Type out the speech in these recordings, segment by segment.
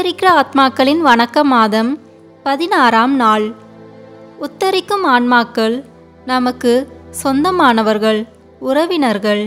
உத்தரிக்கிற ஆத்மாக்களின் வணக்க மாதம் பதினாறாம் நாள் உத்தரிக்கும் ஆன்மாக்கள் நமக்கு சொந்தமானவர்கள் உறவினர்கள்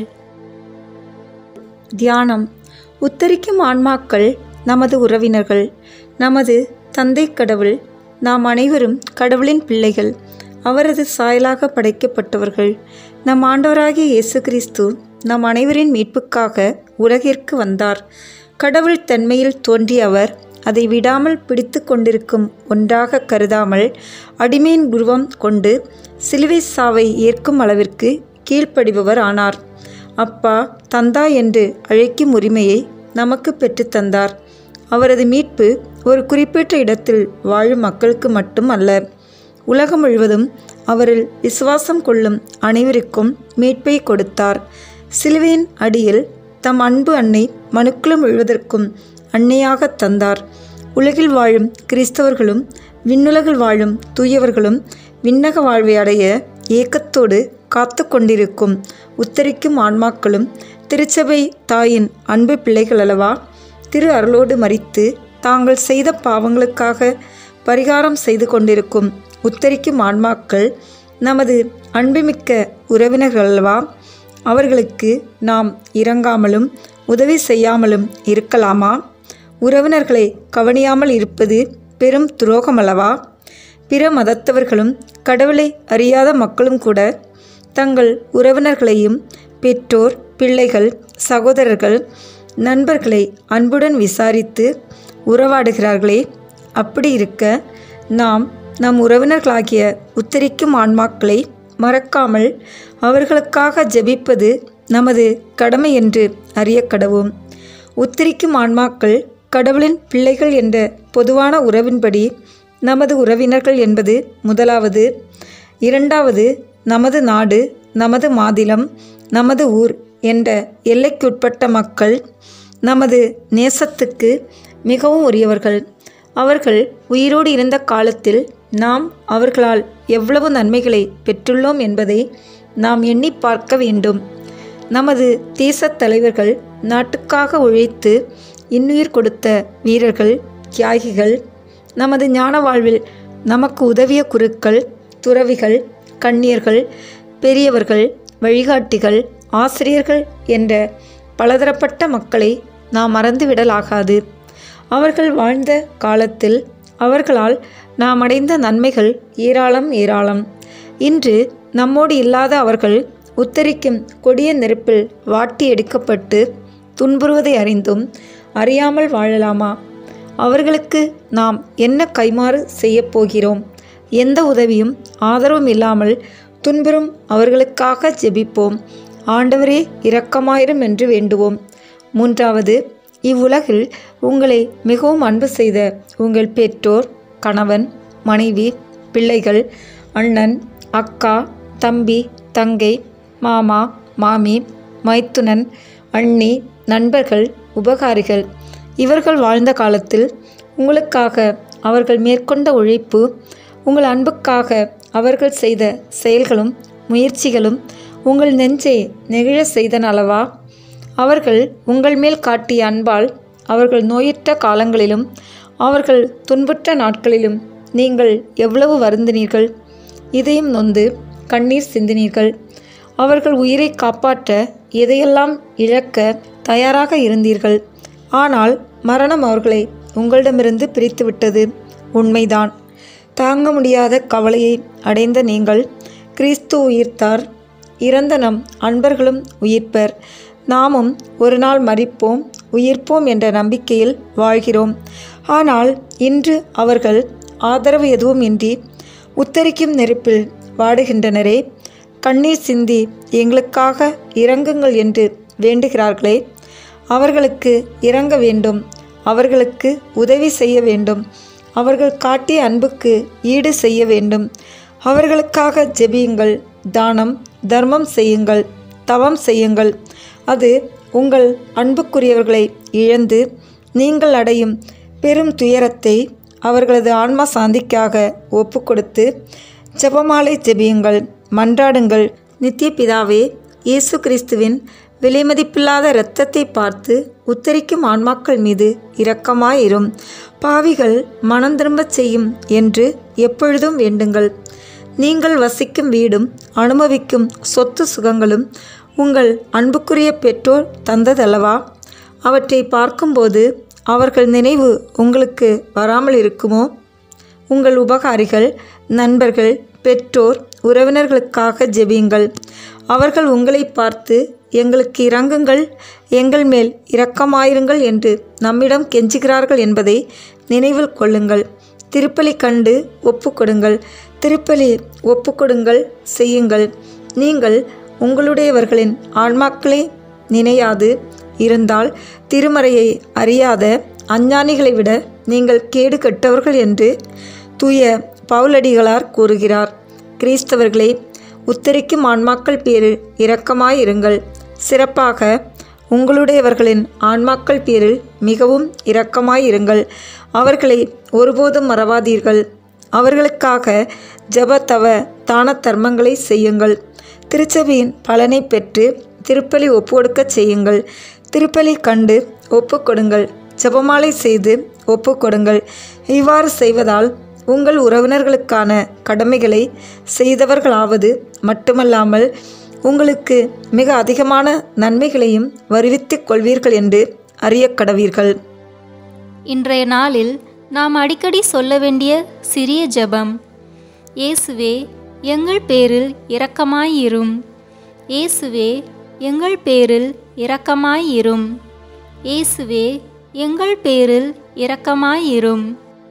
தியானம் உத்தரிக்கும் ஆன்மாக்கள் நமது உறவினர்கள் நமது தந்தை கடவுள் நாம் அனைவரும் கடவுளின் பிள்ளைகள் அவரது சாயலாக படைக்கப்பட்டவர்கள் நம் ஆண்டவராகிய இயேசு கிறிஸ்து நம் அனைவரின் மீட்புக்காக உலகிற்கு வந்தார் கடவுள் தன்மையில் தோன்றிய அவர் அதை விடாமல் பிடித்து கொண்டிருக்கும் ஒன்றாக கருதாமல் அடிமையின் உருவம் கொண்டு சிலுவை சாவை ஏற்கும் அளவிற்கு கீழ்ப்படிபவர் ஆனார் அப்பா தந்தா என்று அழைக்கும் உரிமையை நமக்கு பெற்றுத் தந்தார் அவரது மீட்பு ஒரு குறிப்பிட்ட இடத்தில் வாழும் மக்களுக்கு மட்டும் அல்ல உலகம் முழுவதும் அவரில் விசுவாசம் கொள்ளும் அனைவருக்கும் மீட்பை கொடுத்தார் சிலுவையின் அடியில் தம் அன்பு அன்னை மனுக்குலம் முழுவதற்கும் அன்னையாக தந்தார் உலகில் வாழும் கிறிஸ்தவர்களும் விண்ணுலகில் வாழும் தூயவர்களும் விண்ணக வாழ்வை அடைய ஏக்கத்தோடு காத்து கொண்டிருக்கும் உத்தரிக்கும் ஆன்மாக்களும் திருச்சபை தாயின் அன்பு பிள்ளைகள் அல்லவா திரு அருளோடு மறித்து தாங்கள் செய்த பாவங்களுக்காக பரிகாரம் செய்து கொண்டிருக்கும் உத்தரிக்கும் ஆன்மாக்கள் நமது அன்புமிக்க உறவினர்கள் அல்லவா அவர்களுக்கு நாம் இறங்காமலும் உதவி செய்யாமலும் இருக்கலாமா உறவினர்களை கவனியாமல் இருப்பது பெரும் துரோகமல்லவா பிற மதத்தவர்களும் கடவுளை அறியாத மக்களும் கூட தங்கள் உறவினர்களையும் பெற்றோர் பிள்ளைகள் சகோதரர்கள் நண்பர்களை அன்புடன் விசாரித்து உறவாடுகிறார்களே அப்படி இருக்க நாம் நம் உறவினர்களாகிய உத்தரிக்கும் ஆன்மாக்களை மறக்காமல் அவர்களுக்காக ஜெபிப்பது நமது கடமை என்று அறிய கடவோம் உத்தரிக்கும் ஆன்மாக்கள் கடவுளின் பிள்ளைகள் என்ற பொதுவான உறவின்படி நமது உறவினர்கள் என்பது முதலாவது இரண்டாவது நமது நாடு நமது மாநிலம் நமது ஊர் என்ற எல்லைக்குட்பட்ட மக்கள் நமது நேசத்துக்கு மிகவும் உரியவர்கள் அவர்கள் உயிரோடு இருந்த காலத்தில் நாம் அவர்களால் எவ்வளவு நன்மைகளை பெற்றுள்ளோம் என்பதை நாம் எண்ணி பார்க்க வேண்டும் நமது தேசத் தலைவர்கள் நாட்டுக்காக உழைத்து இன்னுயிர் கொடுத்த வீரர்கள் தியாகிகள் நமது ஞான வாழ்வில் நமக்கு உதவிய குருக்கள் துறவிகள் கண்ணியர்கள் பெரியவர்கள் வழிகாட்டிகள் ஆசிரியர்கள் என்ற பலதரப்பட்ட மக்களை நாம் மறந்துவிடலாகாது அவர்கள் வாழ்ந்த காலத்தில் அவர்களால் நாம் அடைந்த நன்மைகள் ஏராளம் ஏராளம் இன்று நம்மோடு இல்லாத அவர்கள் உத்தரிக்கும் கொடிய நெருப்பில் வாட்டி எடுக்கப்பட்டு துன்புறுவதை அறிந்தும் அறியாமல் வாழலாமா அவர்களுக்கு நாம் என்ன கைமாறு செய்யப் போகிறோம் எந்த உதவியும் ஆதரவும் இல்லாமல் துன்புறும் அவர்களுக்காக ஜெபிப்போம் ஆண்டவரே இரக்கமாயிரும் என்று வேண்டுவோம் மூன்றாவது இவ்வுலகில் உங்களை மிகவும் அன்பு செய்த உங்கள் பெற்றோர் கணவன் மனைவி பிள்ளைகள் அண்ணன் அக்கா தம்பி தங்கை மாமா மாமி மைத்துனன் அண்ணி நண்பர்கள் உபகாரிகள் இவர்கள் வாழ்ந்த காலத்தில் உங்களுக்காக அவர்கள் மேற்கொண்ட உழைப்பு உங்கள் அன்புக்காக அவர்கள் செய்த செயல்களும் முயற்சிகளும் உங்கள் நெஞ்சை நெகிழ செய்தன அல்லவா அவர்கள் உங்கள் மேல் காட்டிய அன்பால் அவர்கள் நோயுற்ற காலங்களிலும் அவர்கள் துன்புற்ற நாட்களிலும் நீங்கள் எவ்வளவு வருந்தினீர்கள் இதயம் நொந்து கண்ணீர் சிந்தினீர்கள் அவர்கள் உயிரை காப்பாற்ற எதையெல்லாம் இழக்க தயாராக இருந்தீர்கள் ஆனால் மரணம் அவர்களை உங்களிடமிருந்து பிரித்துவிட்டது உண்மைதான் தாங்க முடியாத கவலையை அடைந்த நீங்கள் கிறிஸ்து உயிர்த்தார் இறந்த நம் அன்பர்களும் உயிர்ப்பர் நாமும் ஒரு நாள் மறிப்போம் உயிர்ப்போம் என்ற நம்பிக்கையில் வாழ்கிறோம் ஆனால் இன்று அவர்கள் ஆதரவு எதுவும் இன்றி உத்தரிக்கும் நெருப்பில் வாடுகின்றனரே கண்ணீர் சிந்தி எங்களுக்காக இறங்குங்கள் என்று வேண்டுகிறார்களே அவர்களுக்கு இறங்க வேண்டும் அவர்களுக்கு உதவி செய்ய வேண்டும் அவர்கள் காட்டிய அன்புக்கு ஈடு செய்ய வேண்டும் அவர்களுக்காக ஜெபியுங்கள் தானம் தர்மம் செய்யுங்கள் தவம் செய்யுங்கள் அது உங்கள் அன்புக்குரியவர்களை இழந்து நீங்கள் அடையும் பெரும் துயரத்தை அவர்களது ஆன்ம சாந்திக்காக ஒப்புக்கொடுத்து ஜெபமாலை ஜெபியுங்கள் மன்றாடுங்கள் நித்திய பிதாவே இயேசு கிறிஸ்துவின் விலைமதிப்பில்லாத இரத்தத்தை பார்த்து உத்தரிக்கும் ஆன்மாக்கள் மீது இரக்கமாயிரும் பாவிகள் மனம் திரும்பச் செய்யும் என்று எப்பொழுதும் வேண்டுங்கள் நீங்கள் வசிக்கும் வீடும் அனுபவிக்கும் சொத்து சுகங்களும் உங்கள் அன்புக்குரிய பெற்றோர் தந்ததல்லவா அவற்றை பார்க்கும்போது அவர்கள் நினைவு உங்களுக்கு வராமல் இருக்குமோ உங்கள் உபகாரிகள் நண்பர்கள் பெற்றோர் உறவினர்களுக்காக ஜெபியுங்கள் அவர்கள் உங்களை பார்த்து எங்களுக்கு இறங்குங்கள் எங்கள் மேல் இரக்கமாயிருங்கள் என்று நம்மிடம் கெஞ்சுகிறார்கள் என்பதை நினைவில் கொள்ளுங்கள் திருப்பலி கண்டு ஒப்புக்கொடுங்கள் திருப்பலி ஒப்புக்கொடுங்கள் செய்யுங்கள் நீங்கள் உங்களுடையவர்களின் ஆன்மாக்களை நினையாது இருந்தால் திருமறையை அறியாத அஞ்ஞானிகளை விட நீங்கள் கேடு கெட்டவர்கள் என்று தூய பவுலடிகளார் கூறுகிறார் கிறிஸ்தவர்களே உத்தரிக்கும் ஆன்மாக்கள் பேரில் இரக்கமாயிருங்கள் சிறப்பாக உங்களுடையவர்களின் ஆன்மாக்கள் பேரில் மிகவும் இரக்கமாயிருங்கள் அவர்களை ஒருபோதும் மறவாதீர்கள் அவர்களுக்காக ஜப தவ தான தர்மங்களை செய்யுங்கள் திருச்சபையின் பலனை பெற்று திருப்பலி ஒப்புக்கொடுக்கச் செய்யுங்கள் திருப்பலி கண்டு ஒப்புக்கொடுங்கள் ஜெபமாலை செய்து ஒப்புக்கொடுங்கள் இவ்வாறு செய்வதால் உங்கள் உறவினர்களுக்கான கடமைகளை செய்தவர்களாவது மட்டுமல்லாமல் உங்களுக்கு மிக அதிகமான நன்மைகளையும் வருவித்துக் கொள்வீர்கள் என்று அறியக் கடவீர்கள் இன்றைய நாளில் நாம் அடிக்கடி சொல்ல வேண்டிய சிறிய ஜெபம் இயேசுவே எங்கள் பேரில் இரக்கமாயிரும் இயேசுவே எங்கள் பேரில் இரக்கமாயிரும் இயேசுவே எங்கள் பேரில் இரக்கமாயிரும்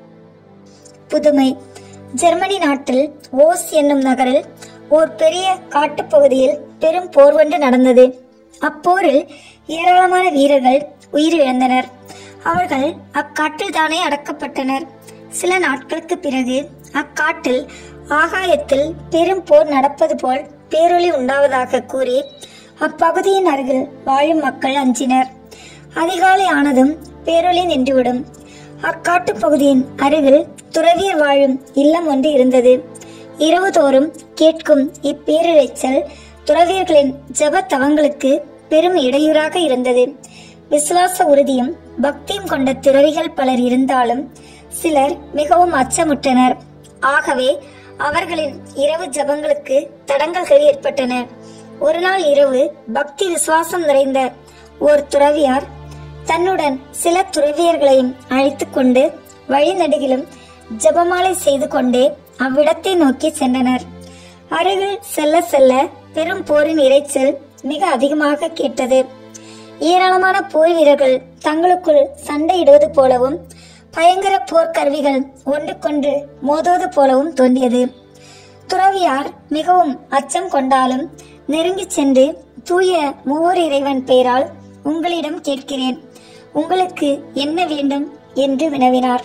புதுமை ஜெர்மனி நாட்டில் ஓஸ் என்னும் நகரில் ஓர் பெரிய காட்டுப்பகுதியில் பெரும் போர் ஒன்று நடந்தது அப்போரில் ஏராளமான வீரர்கள் உயிரிழந்தனர் அவர்கள் அக்காட்டில் தானே அடக்கப்பட்டனர் சில நாட்களுக்கு பிறகு அக்காட்டில் ஆகாயத்தில் பெரும் போர் நடப்பது போல் பேரொளி உண்டாவதாக கூறி அப்பகுதியின் அருகில் வாழும் மக்கள் அஞ்சினர் அதிகாலை ஆனதும் பேரொளி நின்றுவிடும் அக்காட்டு பகுதியின் அருகில் துறவியர் வாழும் இல்லம் ஒன்று இருந்தது இரவு தோறும் கேட்கும் இப்பேரிரைச்சல் துறவியர்களின் ஜெப தவங்களுக்கு பெரும் இடையூறாக இருந்தது விசுவாச உறுதியும் பக்தியும் கொண்ட துறவிகள் பலர் இருந்தாலும் சிலர் மிகவும் அச்சமுற்றனர் ஆகவே அவர்களின் இரவு ஜபங்களுக்கு தடங்கல்கள் ஏற்பட்டன ஒரு நாள் இரவு பக்தி விசுவாசம் நிறைந்த ஓர் துறவியார் தன்னுடன் சில துறவியர்களையும் அழைத்துக் கொண்டு வழிநடுகிலும் ஜெபமாலை செய்து கொண்டே அவ்விடத்தை நோக்கி சென்றனர் அருகில் செல்ல செல்ல பெரும் போரின் இரைச்சல் மிக அதிகமாக கேட்டது ஏராளமான போர் வீரர்கள் தங்களுக்குள் சண்டையிடுவது போலவும் பயங்கர போர்க்கருவிகள் ஒன்றுக்கொன்று மோதுவது போலவும் தோன்றியது துறவியார் மிகவும் அச்சம் கொண்டாலும் நெருங்கிச் சென்று தூய மூவர் இறைவன் பெயரால் உங்களிடம் கேட்கிறேன் உங்களுக்கு என்ன வேண்டும் என்று வினவினார்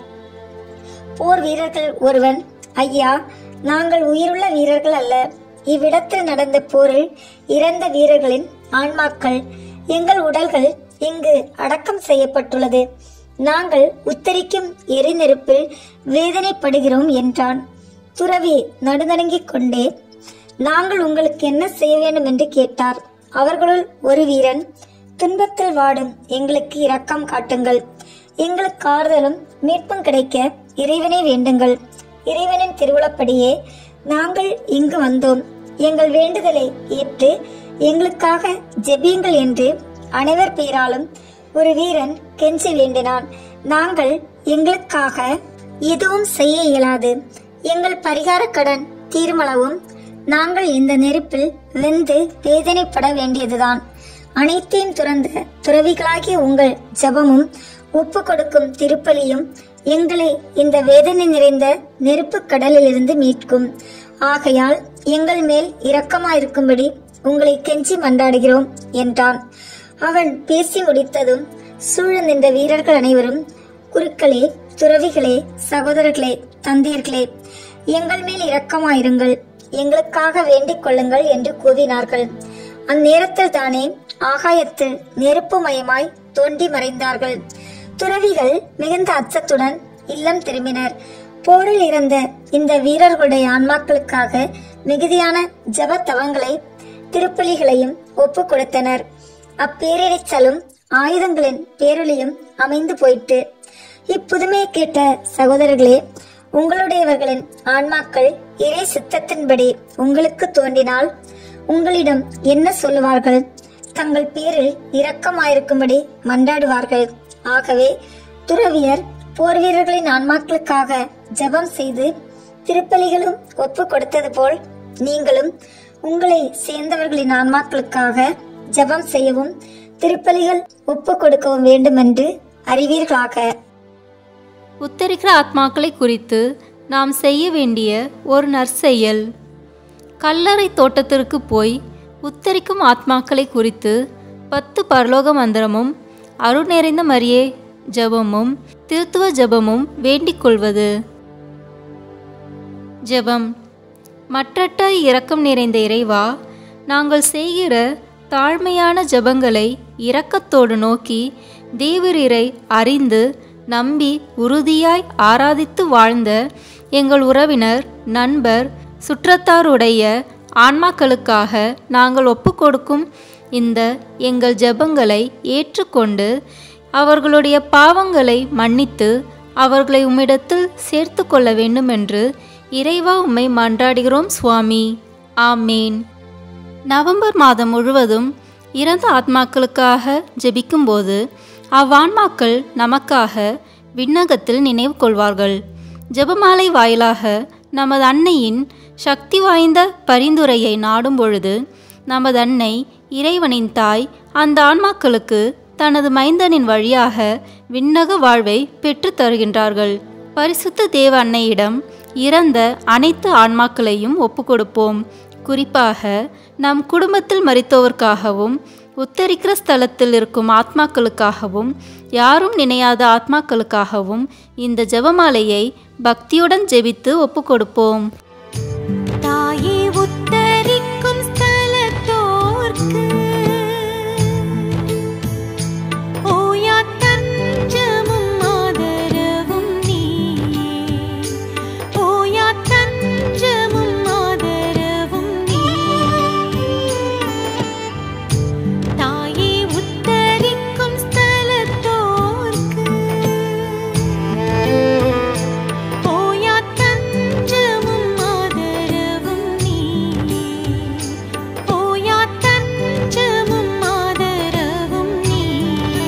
போர் வீரர்கள் ஒருவன் ஐயா நாங்கள் உயிருள்ள வீரர்கள் அல்ல இவ்விடத்தில் நடந்த போரில் இறந்த வீரர்களின் ஆன்மாக்கள் எங்கள் உடல்கள் இங்கு அடக்கம் செய்யப்பட்டுள்ளது நாங்கள் உத்தரிக்கும் எரிநெருப்பில் வேதனைப்படுகிறோம் என்றான் துறவி நடுநடுங்கிக் கொண்டே நாங்கள் உங்களுக்கு என்ன செய்ய வேண்டும் என்று கேட்டார் அவர்களுள் ஒரு வீரன் துன்பத்தில் வாடும் எங்களுக்கு இரக்கம் காட்டுங்கள் எங்களுக்கு ஆறுதலும் மீட்பும் கிடைக்க இறைவனை வேண்டுங்கள் இறைவனின் திருவுளப்படியே நாங்கள் இங்கு வந்தோம் எங்கள் வேண்டுதலை ஏற்று எங்களுக்காக ஜெபியுங்கள் என்று அனைவர் பேராலும் ஒரு வீரன் கெஞ்சி வேண்டினான் நாங்கள் எங்களுக்காக எதுவும் செய்ய இயலாது எங்கள் பரிகார கடன் தீர்மளவும் நாங்கள் இந்த நெருப்பில் வெந்து வேதனைப்பட வேண்டியதுதான் அனைத்தையும் துறந்த துறவிகளாகிய உங்கள் ஜெபமும் ஒப்பு கொடுக்கும் திருப்பலியும் எங்களை இந்த வேதனை நிறைந்த நெருப்பு கடலிலிருந்து மீட்கும் ஆகையால் எங்கள் மேல் இரக்கமாயிருக்கும்படி உங்களை கெஞ்சி மன்றாடுகிறோம் என்றான் அவன் பேசி முடித்ததும் சூழ நின்ற வீரர்கள் அனைவரும் குருக்களே துறவிகளே சகோதரர்களே தந்தையர்களே எங்கள் மேல் இரக்கமாயிருங்கள் எங்களுக்காக வேண்டிக் கொள்ளுங்கள் என்று கூவினார்கள் அந்நேரத்தில் தானே ஆகாயத்தில் நெருப்பு மயமாய் தோண்டி மறைந்தார்கள் துறவிகள் மிகுந்த அச்சத்துடன் இல்லம் திரும்பினர் போரில் இறந்த இந்த வீரர்களுடைய ஆன்மாக்களுக்காக மிகுதியான ஜப தவங்களை திருப்பலிகளையும் ஒப்பு கொடுத்தனர் அப்பேரிரைச்சலும் ஆயுதங்களின் பேரொலியும் அமைந்து போயிற்று இப்புதுமையை கேட்ட சகோதரர்களே உங்களுடையவர்களின் ஆன்மாக்கள் இறை சித்தத்தின்படி உங்களுக்கு தோன்றினால் உங்களிடம் என்ன சொல்லுவார்கள் தங்கள் பேரில் இரக்கமாயிருக்கும்படி மன்றாடுவார்கள் ஆகவே துறவியர் போர் வீரர்களின் ஆன்மாக்களுக்காக ஜெபம் செய்து திருப்பலிகளும் ஒப்பு கொடுத்தது போல் நீங்களும் உங்களை சேர்ந்தவர்களின் ஆன்மாக்களுக்காக ஜெபம் செய்யவும் திருப்பலிகள் ஒப்பு கொடுக்கவும் வேண்டுமென்று அறிவீர்களாக உத்தரிக்கிற ஆத்மாக்களை குறித்து நாம் செய்ய வேண்டிய ஒரு நற்செயல் கல்லறை தோட்டத்திற்கு போய் உத்தரிக்கும் ஆத்மாக்களை குறித்து பத்து பரலோக மந்திரமும் அருள் நிறைந்த மரியே ஜெபமும் திருத்துவ ஜெபமும் வேண்டிக் கொள்வது ஜெபம் மற்றற்ற இரக்கம் நிறைந்த இறைவா நாங்கள் செய்கிற தாழ்மையான ஜெபங்களை இரக்கத்தோடு நோக்கி தேவரீரை அறிந்து நம்பி உறுதியாய் ஆராதித்து வாழ்ந்த எங்கள் உறவினர் நண்பர் சுற்றத்தாருடைய ஆன்மாக்களுக்காக நாங்கள் ஒப்புக்கொடுக்கும் இந்த எங்கள் ஜெபங்களை ஏற்றுக்கொண்டு அவர்களுடைய பாவங்களை மன்னித்து அவர்களை உம்மிடத்தில் சேர்த்து கொள்ள வேண்டுமென்று இறைவா உம்மை மன்றாடுகிறோம் சுவாமி ஆமேன் நவம்பர் மாதம் முழுவதும் இறந்த ஆத்மாக்களுக்காக ஜெபிக்கும்போது அவ்வான்மாக்கள் நமக்காக விண்ணகத்தில் நினைவு கொள்வார்கள் ஜெபமாலை வாயிலாக நமது அன்னையின் சக்தி வாய்ந்த பரிந்துரையை நாடும் பொழுது நமது அன்னை இறைவனின் தாய் அந்த ஆன்மாக்களுக்கு தனது மைந்தனின் வழியாக விண்ணக வாழ்வை பெற்றுத் தருகின்றார்கள் பரிசுத்த தேவ அன்னையிடம் இறந்த அனைத்து ஆன்மாக்களையும் ஒப்புக்கொடுப்போம் குறிப்பாக நம் குடும்பத்தில் மறித்தோர்க்காகவும் உத்தரிக்கிற ஸ்தலத்தில் இருக்கும் ஆத்மாக்களுக்காகவும் யாரும் நினையாத ஆத்மாக்களுக்காகவும் இந்த ஜெபமாலையை பக்தியுடன் ஜெபித்து ஒப்புக்கொடுப்போம் தாயே உத்தரிக்கும் ஸ்தலத்தோர்க்கு ஓயா தஞ்சமும் ஆதரவும் நீயே ஓயா தஞ்சமும் ஆதரவும் நீயே தாயே உத்தரிக்கும் ஸ்தலத்தோர்க்கு ஓயா தஞ்சமும் ஆதரவும் நீயே ஓயா தஞ்சமும் ஆதரவும் நீயே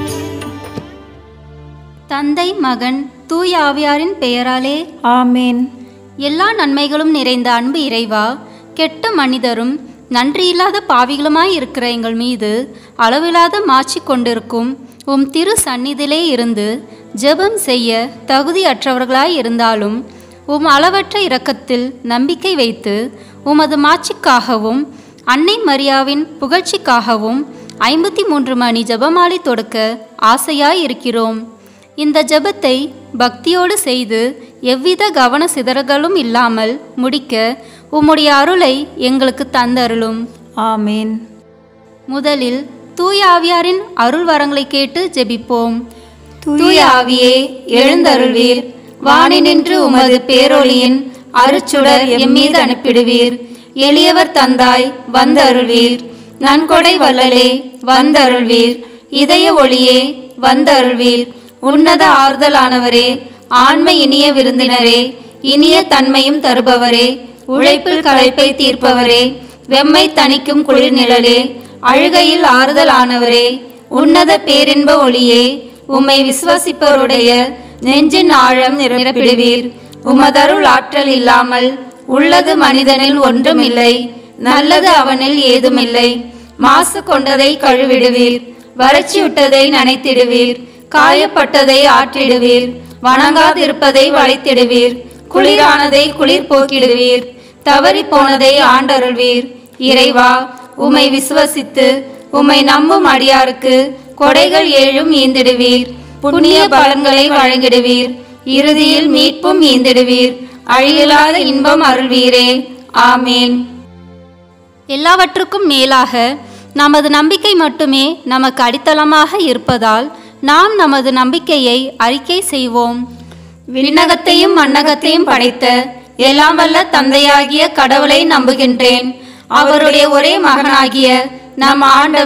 தந்தை மகன் தூய ஆவியாரின் பெயராலே ஆமேன் எல்லா நன்மைகளும் நிறைந்த அன்பு இறைவா கெட்ட மனிதரும் நன்றியில்லாத பாவிகளுமாய் இருக்கிற எங்கள் மீது அளவில்லாத மாட்சி கொண்டிருக்கும் உம் திரு சந்நிதியிலே இருந்து ஜெபம் செய்ய தகுதியற்றவர்களாய் இருந்தாலும் உம் அளவற்ற இரக்கத்தில் நம்பிக்கை வைத்து உமது மாட்சிக்காகவும் அன்னை மரியாவின் புகழ்ச்சிக்காகவும் ஐம்பத்தி மூன்று மணி ஜெபமாலை தொடுக்க ஆசையாய் இருக்கிறோம் இந்த ஜெபத்தை பக்தியோடு செய்து எவ்வித கவன சிதறல்களும் இல்லாமல் முடிக்க உம்முடைய அருளை எங்களுக்கு தந்தருளும் ஆமேன் முதலில் தூய ஆவியாரின் அருள் வரங்களை கேட்டு ஜெபிப்போம் தூய ஆவியே எழுந்தருள்வீர் வானினின்று உமது பேரொளியின் அருச்சுடர் எம்மீது அனுப்பிடுவீர் எளியவர் தந்தாய் வந்தருள்வீர் நன்கொடை வள்ளலே வந்தருள்வீர் இதய ஒளியே வந்தருள்வீர் உன்னத ஆறுதலானவரே ஆண்மை இனிய விருந்தினரே இனிய தன்மையும் தருபவரே உழைப்பில் களைப்பை தீர்ப்பவரே வெம்மை தணிக்கும் குளிர் நிழலே அழுகையில் ஆறுதலானவரே உன்னத பேரின்ப ஒளியே உம்மை விசுவாசிப்பவருடைய நெஞ்சின் ஆழம் நிரப்பிடுவீர் உமதருள் ஆற்றல் இல்லாமல் உள்ளது மனிதனில் ஒன்றும் இல்லை நல்லது அவனில் ஏதுமில்லை மாசு கொண்டதை கழுவிடுவீர் வறட்சியுட்டதை நனைத்திடுவீர் காயப்பட்டதை ஆற்றிடுவீர் வணங்காதிருப்பதை வளைத்திடுவீர் குளிரானதை குளிர் போக்கிடுவீர் தவறி போனதை ஆண்டருள்வீர் இறைவா உம்மை விசுவசித்து உம்மை நம்பும் அடியாருக்கு கொடைகள் ஏழும் ஈந்திடுவீர் புண்ணிய பலன்களை வழங்கிடுவீர் இறுதியில் மீட்பும் ஈந்திடுவீர் அழியில்லாத இன்பம் அருள்வீரே ஆமேன் எல்லாவற்றுக்கும் மேலாக நமது நம்பிக்கை மட்டுமே நமக்கு அடித்தளமாக இருப்பதால் நாம் நமது நம்பிக்கையை அறிக்கை செய்வோம் விண்ணகத்தையும் மண்ணகத்தையும் படைத்த எல்லாம் வல்ல தந்தையாகிய கடவுளை நம்புகின்றேன் அவருடைய ஒரே மகனாகிய நம் ஆண்டவர்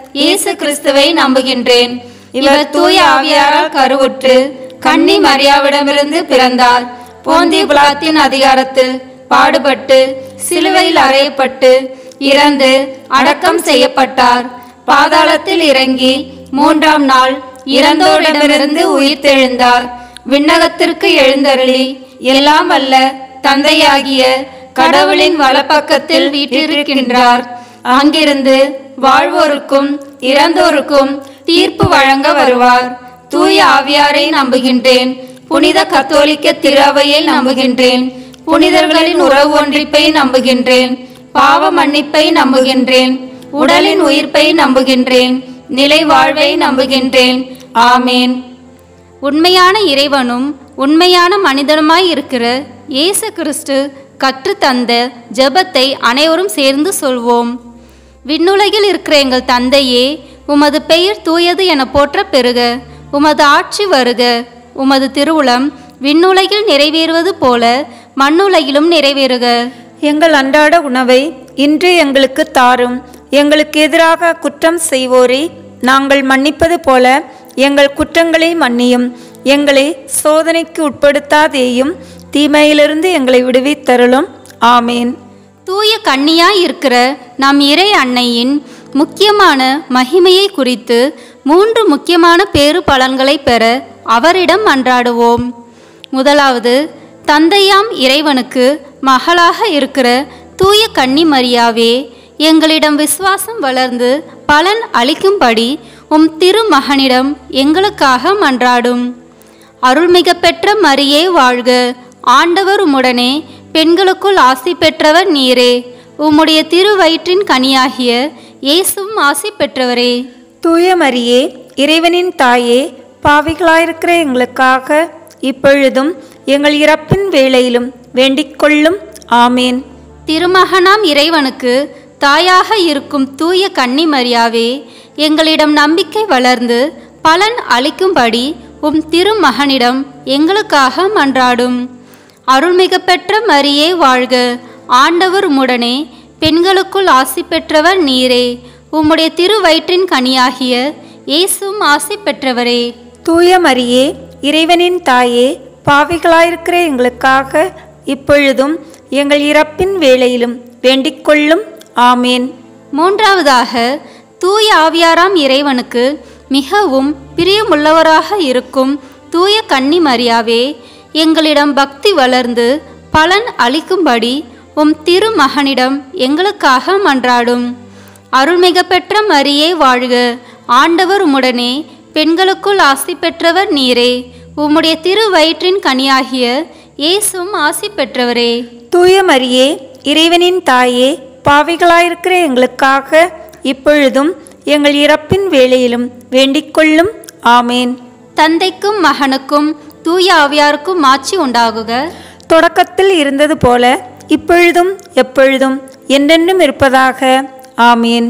இயேசு கிறிஸ்துவை நம்புகின்றேன் இவர் தூய ஆவியாரால் கருவுற்று கன்னி மரியாவிடமிருந்து பிறந்தார் போந்திய பிலாத்தின் அதிகாரத்தில் பாடுபட்டு சிலுவையில் அறையப்பட்டு இறந்து அடக்கம் செய்யப்பட்டார் பாதாளத்தில் இறங்கி மூன்றாம் நாள் இறந்தோரிடமிருந்து உயிர்த்தெழுந்தார் விண்ணகத்திற்கு எழுந்தருளி எல்லாம் அல்ல தந்தையாகிய கடவுளின் வலப்பக்கத்தில் வீற்றிருக்கின்றார் அங்கிருந்து வாழ்வோருக்கும் இறந்தோருக்கும் தீர்ப்பு வழங்க வருவார் தூய ஆவியாரை நம்புகின்றேன் புனித கத்தோலிக்க திருவையை நம்புகின்றேன் புனிதர்களின் உறவு ஒன்றிப்பை நம்புகின்றேன் பாவ மன்னிப்பை நம்புகின்றேன் உடலின் உயிர்ப்பை நம்புகின்றேன் நிலை வாழ்வை நம்புகின்றேன் ஆமேன் உண்மையான இறைவனும் உண்மையான மனிதனுமாய் இருக்கிற இயேசு கிறிஸ்து கற்றுத்தந்த ஜெபத்தை அனைவரும் சேர்ந்து சொல்வோம் விண்ணுலகில் இருக்கிற எங்கள் தந்தையே உமது பெயர் தூயது என போற்ற பெறுக உமது ஆட்சி வருக உமது திருவுளம் விண்ணுலகில் நிறைவேறுவது போல மண்ணுலகிலும் நிறைவேறுக எங்கள் அன்றாட உணவை இன்று எங்களுக்கு தாரும் எங்களுக்கு எதிராக குற்றம் செய்வோரை நாங்கள் மன்னிப்பது போல எங்கள் குற்றங்களை மன்னியும் எங்களை சோதனைக்கு உட்படுத்தாதேயும் தீமையிலிருந்து எங்களை விடுவித்தருளும் ஆமேன் தூய கன்னியாய் இருக்கிற நம் இறை அன்னையின் முக்கியமான மகிமையை குறித்து மூன்று முக்கியமான பேறு பலன்களை பெற அவரிடம் மன்றாடுவோம் முதலாவது தந்தையாம் இறைவனுக்கு மகளாக இருக்கிற தூய கன்னி மரியாவே எங்களிடம் விசுவாசம் வளர்ந்து பலன் அளிக்கும்படி உம் திருமகனிடம் எங்களுக்காக மன்றாடும் அருள்மிக பெற்ற மரியே வாழ்க ஆண்டவர் உம்முடனே பெண்களுக்குள் ஆசி பெற்றவர் நீரே உம்முடைய திருவயிற்றின் கனியாகிய இயேசுவும் ஆசி பெற்றவரே தூய மரியே இறைவனின் தாயே பாவிகளாயிருக்கிற எங்களுக்காக இப்பொழுதும் எங்கள் இறப்பின் வேளையிலும் வேண்டிக்கொள்ளும் ஆமேன் திருமகனாம் இறைவனுக்கு தாயாக இருக்கும் தூய கன்னி மரியாவே எங்களிடம் நம்பிக்கை வளர்ந்து பலன் அளிக்கும்படி உம் திருமகனிடம் எங்களுக்காக மன்றாடும் அருள்மிக பெற்ற மரியே வாழ்க ஆண்டவர் உம்முடனே பெண்களுக்குள் ஆசி பெற்றவர் நீரே உம்முடைய திருவயிற்றின் கனியாகிய இயேசுவும் ஆசி பெற்றவரே தூய மரியே இறைவனின் தாயே பாவிகளாயிருக்கிற எங்களுக்காக இப்பொழுதும் எங்கள் இறப்பின் வேளையிலும் வேண்டிக்கொள்ளும் ஆமேன் மூன்றாவதாக தூய ஆவியாராம் இறைவனுக்கு மிகவும் பிரியமுள்ளவராக இருக்கும் தூய கன்னி மரியாவே எங்களிடம் பக்தி வளர்ந்து பலன் அளிக்கும்படி உம் திருமகனிடம் எங்களுக்காக மன்றாடும் அருள்மிக பெற்ற மரியே வாழ்க ஆண்டவர் உம்முடனே பெண்களுக்குள் ஆசி பெற்றவர் நீரே உம்முடைய திருவயிற்றின் கனியாகிய இயேசுவும் ஆசி பெற்றவரே தூய மரியே இறைவனின் தாயே பாவிகளாயிருக்கிற எங்களுக்காக இப்பொழுதும் எங்கள் இறப்பின் வேளையிலும் வேண்டிக்கொள்ளும் ஆமேன் தந்தைக்கும் மகனுக்கும் தூய ஆவியாருக்கும் மாட்சி உண்டாகுக தொடக்கத்தில் இருந்தது போல இப்பொழுதும் எப்பொழுதும் என்றென்றும் இருப்பதாக ஆமேன்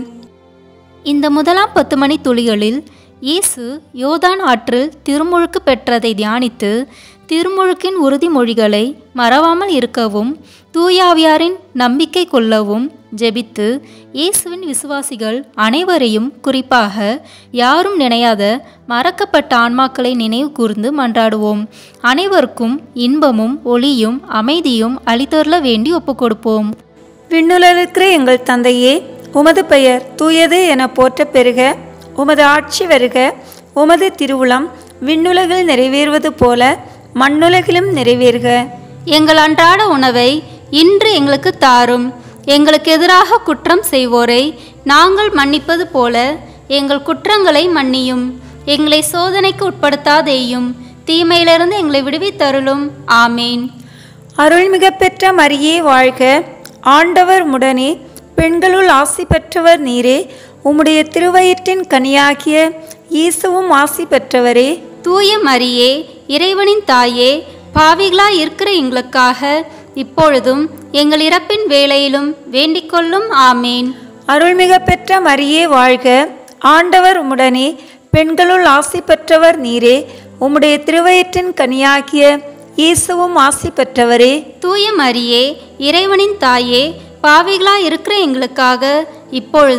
இந்த முதலாம் பத்து மணி துளிகளில் இயேசு யோதான் ஆற்றில் திருமுழுக்கு பெற்றதை தியானித்து திருமுழுக்கின் உறுதிமொழிகளை மறவாமல் இருக்கவும் தூயாவியாரின் நம்பிக்கை கொள்ளவும் ஜெபித்து இயேசுவின் விசுவாசிகள் அனைவரையும் குறிப்பாக யாரும் நினையாத மறக்கப்பட்ட ஆன்மாக்களை நினைவு கூர்ந்து மன்றாடுவோம் அனைவருக்கும் இன்பமும் ஒளியும் அமைதியும் அளித்தருள வேண்டி ஒப்புக்கொடுப்போம் விண்ணுலகிற எங்கள் தந்தையே உமது பெயர் தூயது என போற்ற பெறுக உமது ஆட்சி வருக உமது திருவுளம் விண்ணுலகில் நிறைவேறுவது போல மண்ணுலகிலும் நிறைவேறுக எங்கள் அன்றாட உணவை இன்று எங்களுக்கு தாரும் எங்களுக்கு எதிராக குற்றம் செய்வோரை நாங்கள் மன்னிப்பது போல எங்கள் குற்றங்களை மன்னியும் எங்களை சோதனைக்கு உட்படுத்தாதேயும் தீமையிலிருந்து எங்களை விடுவித்தருளும் ஆமேன் அருள்மிக பெற்ற மரியே வாழ்க ஆண்டவர் முடனே பெண்களுள் ஆசி பெற்றவர் நீரே உம்முடைய திருவயிற்றின் கனியாகிய இயேசுவும் ஆசி பெற்றவரே தூய மரியே இறைவனின் தாயே பாவிகளாய் இருக்கிற எங்களுக்காக இப்பொழுதும் எங்கள் இறப்பின் வேளையிலும் வேண்டிக்கொள்ளும் ஆமேன் அருள்மிக பெற்ற மரியே வாழ்க ஆண்டவர் உம்முடனே பெண்களுள் ஆசி பெற்றவர் நீரே உம்முடைய திருவயிற்றின் கனியாகிய இயேசுவும் ஆசி பெற்றவரே தூய மரியே இறைவனின் தாயே பாவிகளாய் இருக்கிற எங்களுக்காக இப்பொழுதும்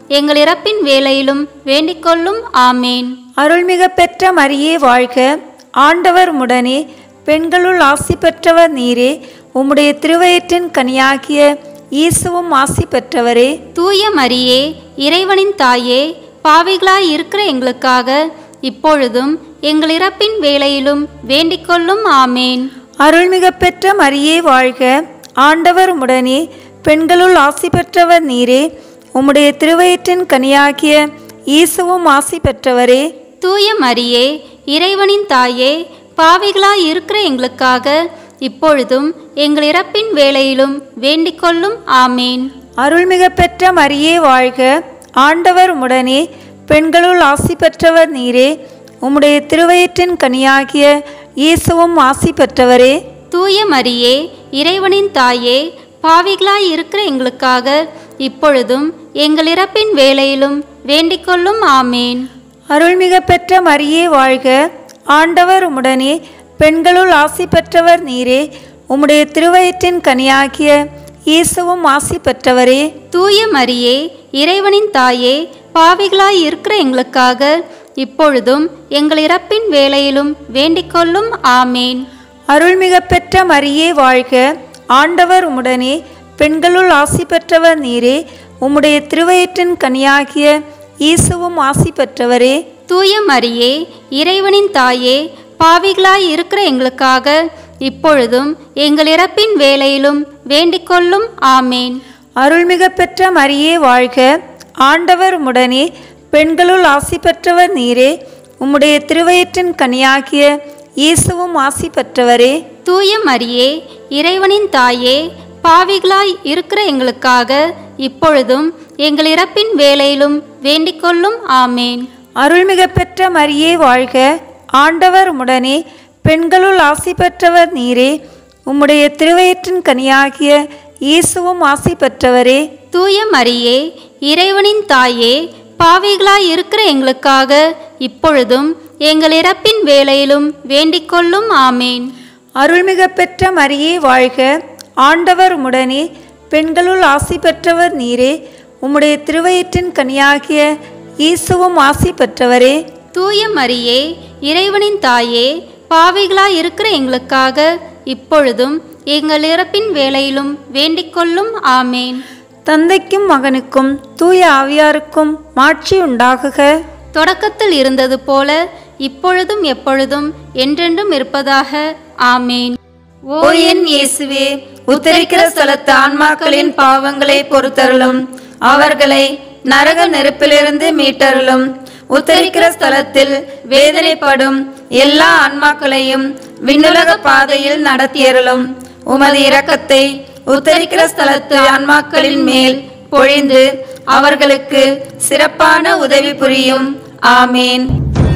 எங்கள் இறப்பின் வேளையிலும் வேண்டிக்கொள்ளும் ஆமேன் அருள்மிக பெற்ற மரியே வாழ்க ஆண்டவர் உடனே பெண்களுள் ஆசி பெற்றவர் நீரே உம்முடைய திருவயிற்றின் கனியாகிய இயேசுவும் ஆசி பெற்றவரே தூய மரியே இறைவனின் தாயே பாவிகளாய் இருக்கிற எங்களுக்காக இப்பொழுதும் எங்கள் இறப்பின் வேளையிலும் வேண்டிக்கொள்ளும் ஆமேன் அருள்மிக பெற்ற மரியே வாழ்க ஆண்டவர் உடனே பெண்களுள் ஆசி பெற்றவர் நீரே உம்முடைய திருவயிற்றின் கனியாகிய இயேசுவும் ஆசி பெற்றவரே தூய மரியே இறைவனின் தாயே பாவிகளாய் இருக்கிற எங்களுக்காக இப்பொழுதும் எங்கள் இறப்பின் வேளையிலும் வேண்டிக்கொள்ளும் ஆமேன் அருள்மிக பெற்ற மரியே வாழ்க ஆண்டவர் உடனே பெண்களுள் ஆசி பெற்றவர் நீரே உம்முடைய திருவயிற்றின் கனியாகிய இயேசுவும் ஆசி பெற்றவரே தூய மரியே இறைவனின் தாயே பாவிகளாய் இருக்கிற எங்களுக்காக இப்பொழுதும் எங்கள் இறப்பின் வேளையிலும் வேண்டிக்கொள்ளும் ஆமேன் அருள்மிக பெற்ற மரியே வாழ்க ஆண்டவர் உம்முடனே பெண்களுள் ஆசி பெற்றவர் நீரே உம்முடைய திருவயிற்றின் கனியாகிய இயேசுவும் ஆசி பெற்றவரே தூய மரியே இறைவனின் தாயே பாவிகளாய் இருக்கிற எங்களுக்காக இப்பொழுதும் எங்கள் இறப்பின் வேளையிலும் வேண்டிக்கொள்ளும் ஆமேன் அருள்மிக பெற்ற மரியே வாழ்க ஆண்டவர் உம்முடனே பெண்களுள் ஆசி பெற்றவர் நீரே உம்முடைய திருவயிற்றின் கனியாகிய இயேசுவும் ஆசி பெற்றவரே தூய மரியே இறைவனின் தாயே பாவிகளாய் இருக்கிற எங்களுக்காக இப்பொழுதும் எங்கள் இறப்பின் வேளையிலும் வேண்டிக்கொள்ளும் ஆமேன் அருள்மிக பெற்ற மரியே வாழ்க ஆண்டவர் உம்முடனே பெண்களுள் ஆசி பெற்றவர் நீரே உம்முடைய திருவயிற்றின் கனியாகிய இயேசுவும் ஆசி பெற்றவரே தூய மரியே இறைவனின் தாயே பாவிகளாய் இருக்கிற எங்களுக்காக இப்பொழுதும் எங்கள் இறப்பின் வேளையிலும் வேண்டிக்கொள்ளும் ஆமேன் அருள்மிக பெற்ற மரியே வாழ்க ஆண்டவர் உம்முடனே பெண்களுள் ஆசி பெற்றவர் நீரே உம்முடைய திருவயிற்றின் கனியாகிய இயேசுவும் ஆசி பெற்றவரே தூய மரியே இறைவனின் தாயே பாவிகளாய் இருக்கிற எங்களுக்காக இப்பொழுதும் எங்கள் இறப்பின் வேளையிலும் வேண்டிக்கொள்ளும் ஆமேன் அருள்மிக பெற்ற மரியே வாழ்க ஆண்டவர் உம்முடனே பெண்களுள் ஆசி பெற்றவர் நீரே உம்முடைய திருவயிற்றின் கனியாகிய இயேசுவும் ஆசி பெற்றவரே தூய மரியே இறைவனின் தாயே பாவிகளாய் இருக்கிற எங்களுக்காக இப்பொழுதும் எங்கள் இறப்பின் வேளையிலும் வேண்டிக்கொள்ளும் ஆமேன் தந்தைக்கும் மகனுக்கும் தூய ஆவியாருக்கும் மாட்சி உண்டாகுக தொடக்கத்தில் இருந்தது போல இப்பொழுதும் எப்பொழுதும் என்றென்றும் இருப்பதாக ஆமேன் ஓ என் இயேசுவே உத்தரிக்கிற ஸ்தலத்து ஆன்மாக்களின் பாவங்களை பொறுத்தருளும் அவர்களை நரக நெருப்பிலிருந்து மீட்டருளும் உத்தரிக்கிற ஸ்தலத்தில் வேதனைப்படும் எல்லா ஆன்மாக்களையும் விண்ணுலக பாதையில் நடத்தியருளும் உமது இரக்கத்தை உத்தரிக்கிற ஸ்தலத்து ஆன்மாக்களின் மேல் பொழிந்து அவர்களுக்கு சிறப்பான உதவி புரியும் ஆமேன்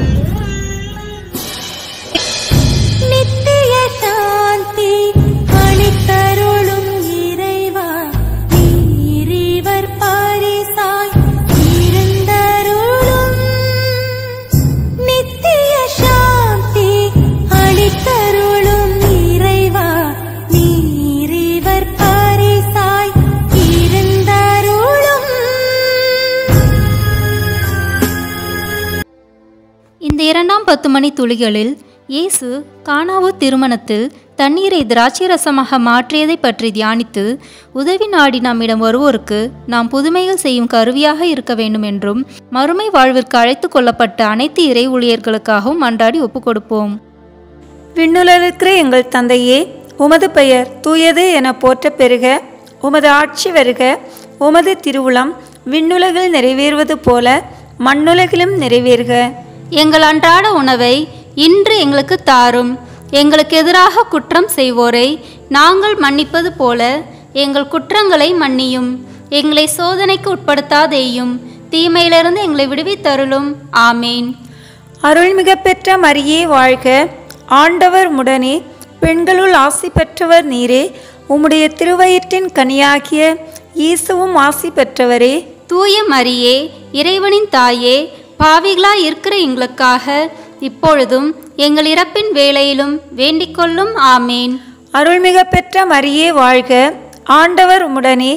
நித்திய சாந்தி அளித்தருளும் இறைவா நீரிவர் பாரிசாய் இருந்தருளும் நித்திய சாந்தி அளித்தருளும் இறைவா நீரிவர் பாரிசாய் இருந்தருளும் இந்த இரண்டாம் பத்து மணி துளிகளில் இயேசு கானாவு திருமணத்தில் தண்ணீரை திராட்சை ரசமாக மாற்றியதை பற்றி தியானித்து உதவி நாடி நம்மிடம் வருவோருக்கு நாம் புதுமைகள் செய்யும் கருவியாக இருக்க வேண்டும் என்றும் மறுமை வாழ்விற்கு அழைத்து கொள்ளப்பட்ட அனைத்து இறை ஊழியர்களுக்காகவும் மன்றாடி ஒப்புக் கொடுப்போம் விண்ணுலகிற எங்கள் தந்தையே உமது பெயர் தூயது என போற்ற பெறுக உமது ஆட்சி வருக உமது திருவுளம் விண்ணுலகில் நிறைவேறுவது போல மண்ணுலகிலும் நிறைவேறுக எங்கள் அன்றாட உணவை இன்று எங்களுக்கு தாரும் எங்களுக்கு எதிராக குற்றம் செய்வோரை நாங்கள் மன்னிப்பது போல எங்கள் குற்றங்களை மன்னியும் எங்களை சோதனைக்கு உட்படுத்தாதேயும் தீமையிலிருந்து எங்களை விடுவித்தருளும் ஆமேன் அருள்மிக பெற்ற மரியே வாழ்க ஆண்டவர் முடனே பெண்களுள் ஆசி பெற்றவர் நீரே உம்முடைய திருவயிற்றின் கனியாகிய இயேசுவும் ஆசி பெற்றவரே தூய மரியே இறைவனின் தாயே பாவிகளாய் இருக்கிற எங்களுக்காக இப்பொழுதும் எங்கள் இறப்பின் வேளையிலும் வேண்டிக்கொள்ளும் ஆமேன் அருள்மிக பெற்ற மரியே வாழ்க ஆண்டவர் உம்முடனே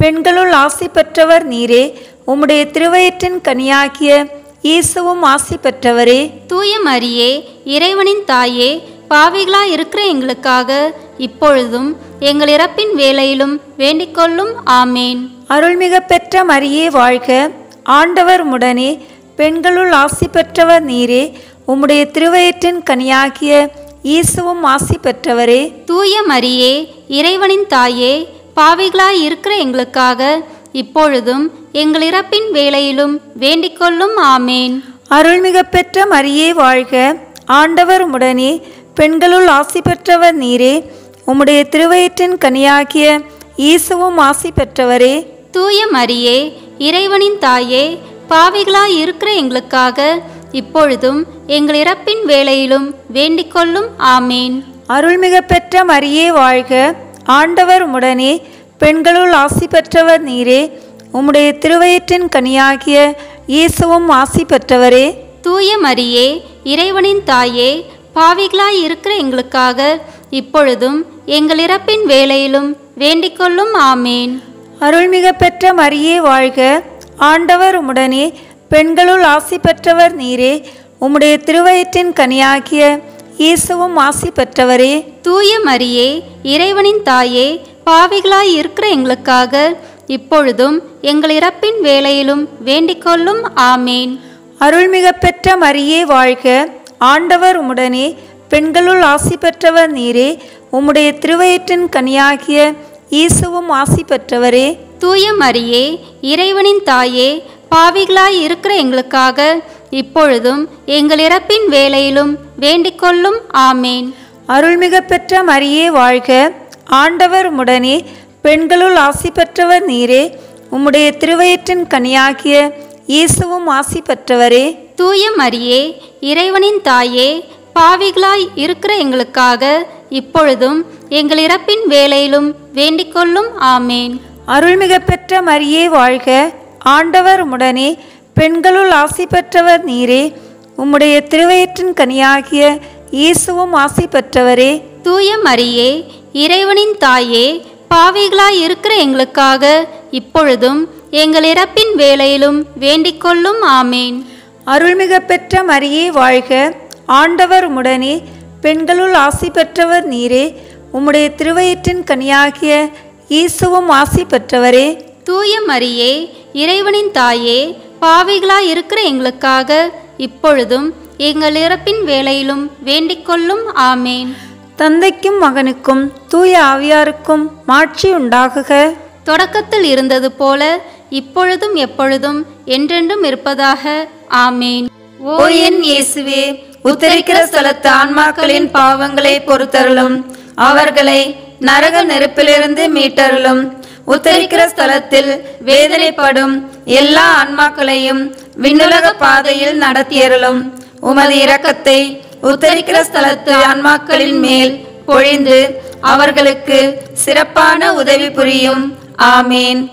பெண்களுள் ஆசி பெற்றவர் நீரே உம்முடைய திருவயிற்றின் கனியாகிய இயேசுவும் ஆசி பெற்றவரே தூய மரியே இறைவனின் தாயே பாவிகளாய் இருக்கிற எங்களுக்காக இப்பொழுதும் எங்கள் இறப்பின் வேளையிலும் வேண்டிக்கொள்ளும் ஆமேன் அருள்மிக பெற்ற மரியே வாழ்க ஆண்டவர் உடனே பெண்களுள் ஆசி பெற்றவர் நீரே உம்முடைய திருவயிற்றின் கனியாகிய இயேசுவும் ஆசி பெற்றவரே தூய மரியே இறைவனின் தாயே பாவிகளாய் இருக்கிற எங்களுக்காக இப்பொழுதும் எங்கள் இறப்பின் வேளையிலும் வேண்டிக்கொள்ளும் ஆமேன் அருள்மிக பெற்ற மரியே வாழ்க ஆண்டவர் உடனே பெண்களுள் ஆசி பெற்றவர் நீரே உம்முடைய திருவயிற்றின் கனியாகிய இயேசுவும் ஆசி பெற்றவரே தூய மரியே இறைவனின் தாயே பாவிகளாய் இருக்கிற எங்களுக்காக இப்பொழுதும் எங்கள் இறப்பின் வேளையிலும் வேண்டிக்கொள்ளும் ஆமேன் அருள்மிக பெற்ற மரியே வாழ்க ஆண்டவர் உடனே பெண்களுள் ஆசி பெற்றவர் நீரே உம்முடைய திருவயிற்றின் கனியாகிய இயேசுவும் ஆசி பெற்றவரே தூய மரியே இறைவனின் தாயே பாவிகளாய் இருக்கிற எங்களுக்காக இப்பொழுதும் எங்கள் இறப்பின் வேளையிலும் வேண்டிக்கொள்ளும் ஆமேன் அருள்மிக பெற்ற மரியே வாழ்க ஆண்டவர் உடனே பெண்களுள் ஆசி பெற்றவர் நீரே உம்முடைய திருவயிற்றின் கனியாகிய இயேசுவும் ஆசி பெற்றவரே தூய மரியே இறைவனின் தாயே பாவிகளாய் இருக்கிற எங்களுக்காக இப்பொழுதும் எங்கள் இறப்பின் வேளையிலும் வேண்டிக்கொள்ளும் ஆமேன் அருள்மிக பெற்ற மரியே வாழ்க ஆண்டவர் உடனே பெண்களுள் ஆசி பெற்றவர் நீரே உம்முடைய திருவயிற்றின் கனியாகிய இயேசுவும் ஆசி பெற்றவரே தூய மரியே இறைவனின் தாயே பாவிகளாய் இருக்கிற எங்களுக்காக இப்பொழுதும் எங்கள் இறப்பின் வேளையிலும் வேண்டிக்கொள்ளும் ஆமேன் அருள்மிக பெற்ற மரியே வாழ்க ஆண்டவர் உடனே பெண்களுள் ஆசி பெற்றவர் நீரே உம்முடைய திருவயிற்றின் கனியாகிய இயேசுவும் ஆசி பெற்றவரே தூய மரியே இறைவனின் தாயே பாவிகளாய் இருக்கிற எங்களுக்காக இப்பொழுதும் எங்கள் இறப்பின் வேளையிலும் வேண்டிக்கொள்ளும் ஆமேன் அருள்மிக பெற்ற மரியே வாழ்க ஆண்டவர் உடனே பெண்களுள் ஆசி பெற்றவர் நீரே உம்முடைய திருவயிற்றின் கனியாகிய இயேசுவும் ஆசி பெற்றவரே தூய மரியே இறைவனின் தாயே பாவிகளாய் இருக்கிற எங்களுக்காக இப்பொழுதும் எங்கள் இறப்பின் வேளையிலும் வேண்டிக்கொள்ளும் ஆமேன் அருள்மிக பெற்ற மரியே வாழ்க ஆண்டவர் உடனே பெண்களுள் ஆசி பெற்றவர் நீரே உம்முடைய திருவயிற்றின் கனியாகிய இயேசுவும் ஆசி பெற்றவரே தூய மரியே இறைவனின் தாயே பாவிகளாய் இருக்கிற எங்களுக்காக இப்பொழுதும் எங்கள் இறப்பின் வேளையிலும் வேண்டிக்கொள்ளும் ஆமேன் தந்தைக்கும் மகனுக்கும் தூய ஆவியாருக்கும் மாட்சி உண்டாகுக தொடக்கத்தில் இருந்தது போல இப்பொழுதும் எப்பொழுதும் என்றென்றும் இருப்பதாக ஆமேன் ஓ என் இயேசுவே உத்தரிக்கிற ஸ்தலத்து ஆன்மாக்களின் பாவங்களை பொறுத்தருளும் அவர்களை நரக நெருப்பிலிருந்து மீட்டருளும் உத்தரிக்கிற ஸ்தலத்தில் வேதனைப்படும் எல்லா ஆன்மாக்களையும் விண்ணுலக பாதையில் நடத்தியருளும் உமது இரக்கத்தை உத்தரிக்கிற ஸ்தலத்து ஆன்மாக்களின் மேல் பொழிந்து அவர்களுக்கு சிறப்பான உதவி புரியும் ஆமேன்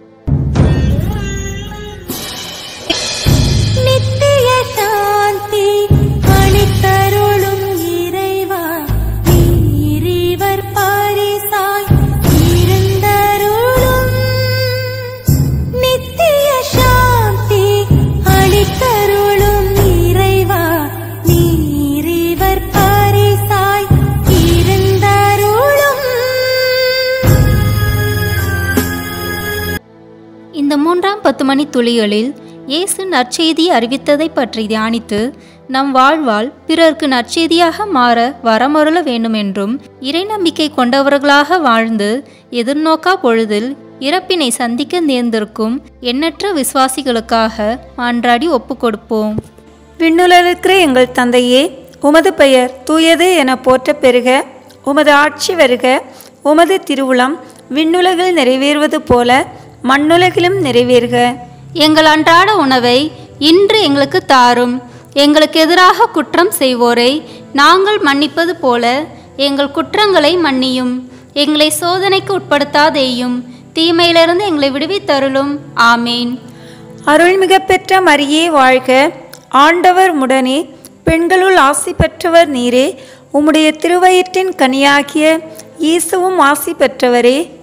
நித்திய சாந்தி அளித்தருளும் இறைவா நீரிவர் பாரிசாய் இருந்தருளும் நித்திய சாந்தி அளித்தருளும் இறைவா நீரிவர் பாரிசாய் இருந்தருளும் இந்த மூன்றாம் பத்து மணி துளிகளில் இயேசு நற்செய்தியை அறிவித்ததை பற்றி தியானித்து நம் வாழ்வால் பிறர்க்கு நற்செய்தியாக மாற வரமருள வேண்டுமென்றும் இறை நம்பிக்கை கொண்டவர்களாக வாழ்ந்து எதிர்நோக்கா பொழுதில் இறப்பினை சந்திக்க நேர்ந்திருக்கும் எண்ணற்ற விசுவாசிகளுக்காக மன்றாடி ஒப்புக் கொடுப்போம் விண்ணுலகிற எங்கள் தந்தையே உமது பெயர் தூயது என போற்ற பெறுக உமது ஆட்சி வருக உமது திருவுளம் விண்ணுலகில் நிறைவேறுவது போல மண்ணுலகிலும் நிறைவேறுக எங்கள் அன்றாட உணவை இன்று எங்களுக்கு தாரும் எங்களுக்கு எதிராக குற்றம் செய்வோரை நாங்கள் மன்னிப்பது போல எங்கள் குற்றங்களை மன்னியும் எங்களை சோதனைக்கு உட்படுத்தாதேயும் தீமையிலிருந்து எங்களை விடுவித்தருளும் ஆமேன் அருள்மிக பெற்ற மரியே வாழ்க ஆண்டவர் உடனே பெண்களுள் ஆசி பெற்றவர் நீரே உம்முடைய திருவயிற்றின் கனியாகிய இயேசுவும் ஆசி பெற்றவரே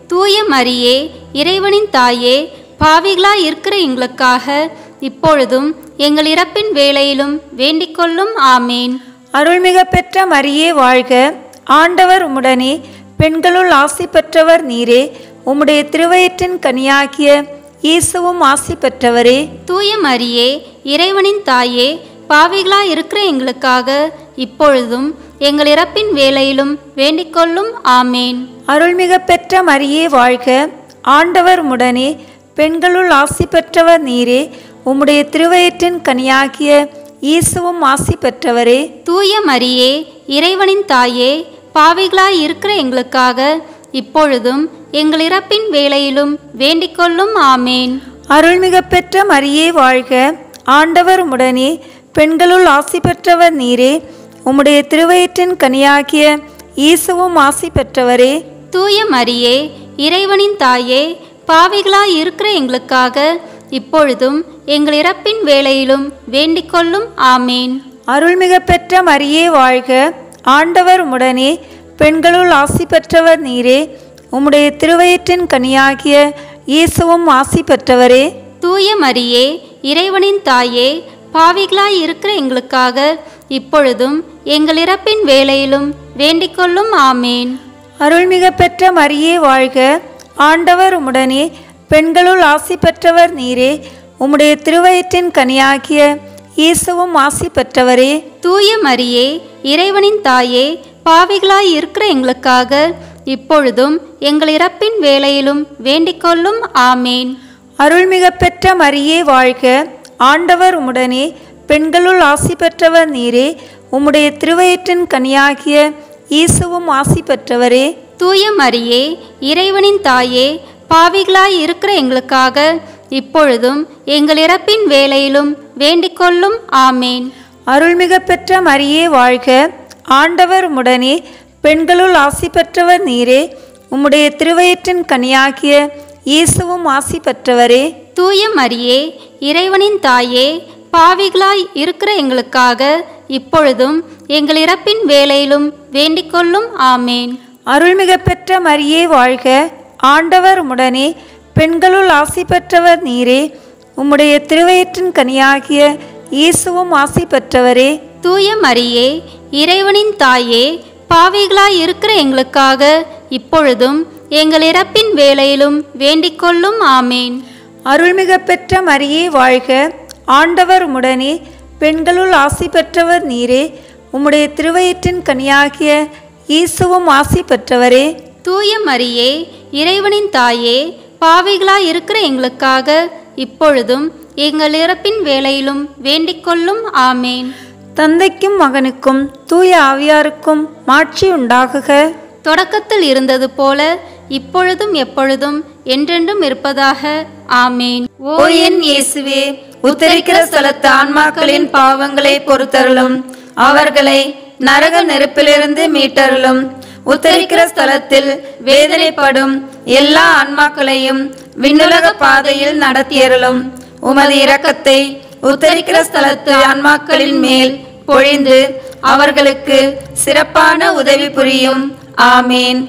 தூய மரியே இறைவனின் தாயே பாவிகளாய் இருக்கிற எங்களுக்காக இப்பொழுதும் எங்கள் இறப்பின் வேளையிலும் வேண்டிக்கொள்ளும் ஆமேன் அருள்மிக பெற்ற மரியே வாழ்க ஆண்டவர் உம்முடனே பெண்களுள் ஆசி பெற்றவர் நீரே உம்முடைய திருவயிற்றின் கனியாகிய இயேசுவும் ஆசி பெற்றவரே தூய மரியே இறைவனின் தாயே பாவிகளாய் இருக்கிற எங்களுக்காக இப்பொழுதும் எங்கள் இறப்பின் வேளையிலும் வேண்டிக்கொள்ளும் ஆமேன் அருள்மிக பெற்ற மரியே வாழ்க ஆண்டவர் உம்முடனே பெண்களுள் ஆசி பெற்றவர் நீரே உம்முடைய திருவயிற்றின் கனியாகிய இயேசுவும் ஆசி பெற்றவரே தூய மரியே இறைவனின் தாயே பாவிகளாய் இருக்கிற எங்களுக்காக இப்பொழுதும் எங்கள் இறப்பின் வேளையிலும் வேண்டிக்கொள்ளும் ஆமேன் அருள்மிக பெற்ற மரியே வாழ்க ஆண்டவர் உம்முடனே பெண்களுள் ஆசி பெற்றவர் நீரே உம்முடைய திருவயிற்றின் கனியாகிய இயேசுவும் ஆசி பெற்றவரே தூய மரியே இறைவனின் தாயே பாவிகளாய் இருக்கிற எங்களுக்காக இப்பொழுதும் எங்கள் இறப்பின் வேளையிலும் வேண்டிக்கொள்ளும் ஆமேன் அருள்மிக பெற்ற மரியே வாழ்க ஆண்டவர் உம்முடனே பெண்களுள் ஆசி பெற்றவர் நீரே உம்முடைய திருவயிற்றின் கனியாகிய இயேசுவும் ஆசி பெற்றவரே தூய மரியே இறைவனின் தாயே பாவிகளாய் இருக்கிற எங்களுக்காக இப்பொழுதும் எங்கள் இறப்பின் வேளையிலும் வேண்டிக்கொள்ளும் ஆமேன் அருள்மிக பெற்ற மரியே வாழ்க ஆண்டவர் உம்முடனே பெண்களுள் ஆசி பெற்றவர் நீரே உம்முடைய திருவயிற்றின் கனியாகிய இயேசுவும் ஆசி பெற்றவரே தூய மரியே இறைவனின் தாயே பாவிகளாய் இருக்கிற எங்களுக்காக இப்பொழுதும் எங்கள் இறப்பின் வேளையிலும் வேண்டிக்கொள்ளும் ஆமேன் அருள்மிக பெற்ற மரியே வாழ்க ஆண்டவர் உம்முடனே பெண்களுள் ஆசி பெற்றவர் நீரே உம்முடைய திருவயிற்றின் கனியாகிய இயேசுவும் ஆசி பெற்றவரே தூய மரியே இறைவனின் தாயே பாவிகளாய் இருக்கிற எங்களுக்காக இப்பொழுதும் எங்கள் இறப்பின் வேளையிலும் வேண்டிக்கொள்ளும் ஆமேன் அருள்மிக பெற்ற மரியே வாழ்க ஆண்டவர் உம்முடனே பெண்களுள் ஆசி பெற்றவர் நீரே உம்முடைய திருவயிற்றின் கனியாகிய இயேசுவும் ஆசி பெற்றவரே தூய மரியே இறைவனின் தாயே பாவிகளாய் இருக்கிற எங்களுக்காக இப்பொழுதும் எங்கள் இறப்பின் வேளையிலும் வேண்டிக்கொள்ளும் ஆமேன் அருள்மிக பெற்ற மரியே வாழ்க ஆண்டவர் உம்முடனே பெண்களுள் ஆசி பெற்றவர் நீரே உம்முடைய திருவயிற்றின் கனியாகிய இயேசுவும் ஆசி பெற்றவரே தூய மரியே இறைவனின் தாயே பாவிகளாய் இருக்கிற எங்களுக்காக இப்பொழுதும் எங்கள் இறப்பின் வேளையிலும் வேண்டிக்கொள்ளும் ஆமேன் அருள்மிக பெற்ற மரியே வாழ்க ஆண்டவர் உம்முடனே பெண்களுள் ஆசி பெற்றவர் நீரே உம்முடைய திருவயிற்றின் கனியாகிய இயேசுவும் ஆசி பெற்றவரே தூய மரியே இறைவனின் தாயே பாவிகளாய் இருக்கிற எங்களுக்காக இப்பொழுதும் எங்கள் இறப்பின் வேளையிலும் வேண்டிக்கொள்ளும் ஆமேன் தந்தைக்கும் மகனுக்கும் தூய ஆவியாருக்கும் மாட்சி உண்டாகுக தொடக்கத்தில் இருந்தது போல இப்பொழுதும் எப்பொழுதும் என்றென்றும் இருப்பதாக ஆமேன் ஓ என் இயேசுவே உத்தரிக்கிற ஸ்தலத்து ஆன்மாக்களின் பாவங்களை பொறுத்தருளும் அவர்களை நரக நெருப்பிலிருந்து மீட்டருளும் உத்தரிக்கிற ஸ்தலத்தில் வேதனைப்படும் எல்லா ஆன்மாக்களையும் விண்ணுலக பாதையில் நடத்தியருளும் உமது இரக்கத்தை உத்தரிக்கிற ஸ்தலத்து ஆன்மாக்களின் மேல் பொழிந்து அவர்களுக்கு சிறப்பான உதவி புரியும் ஆமேன்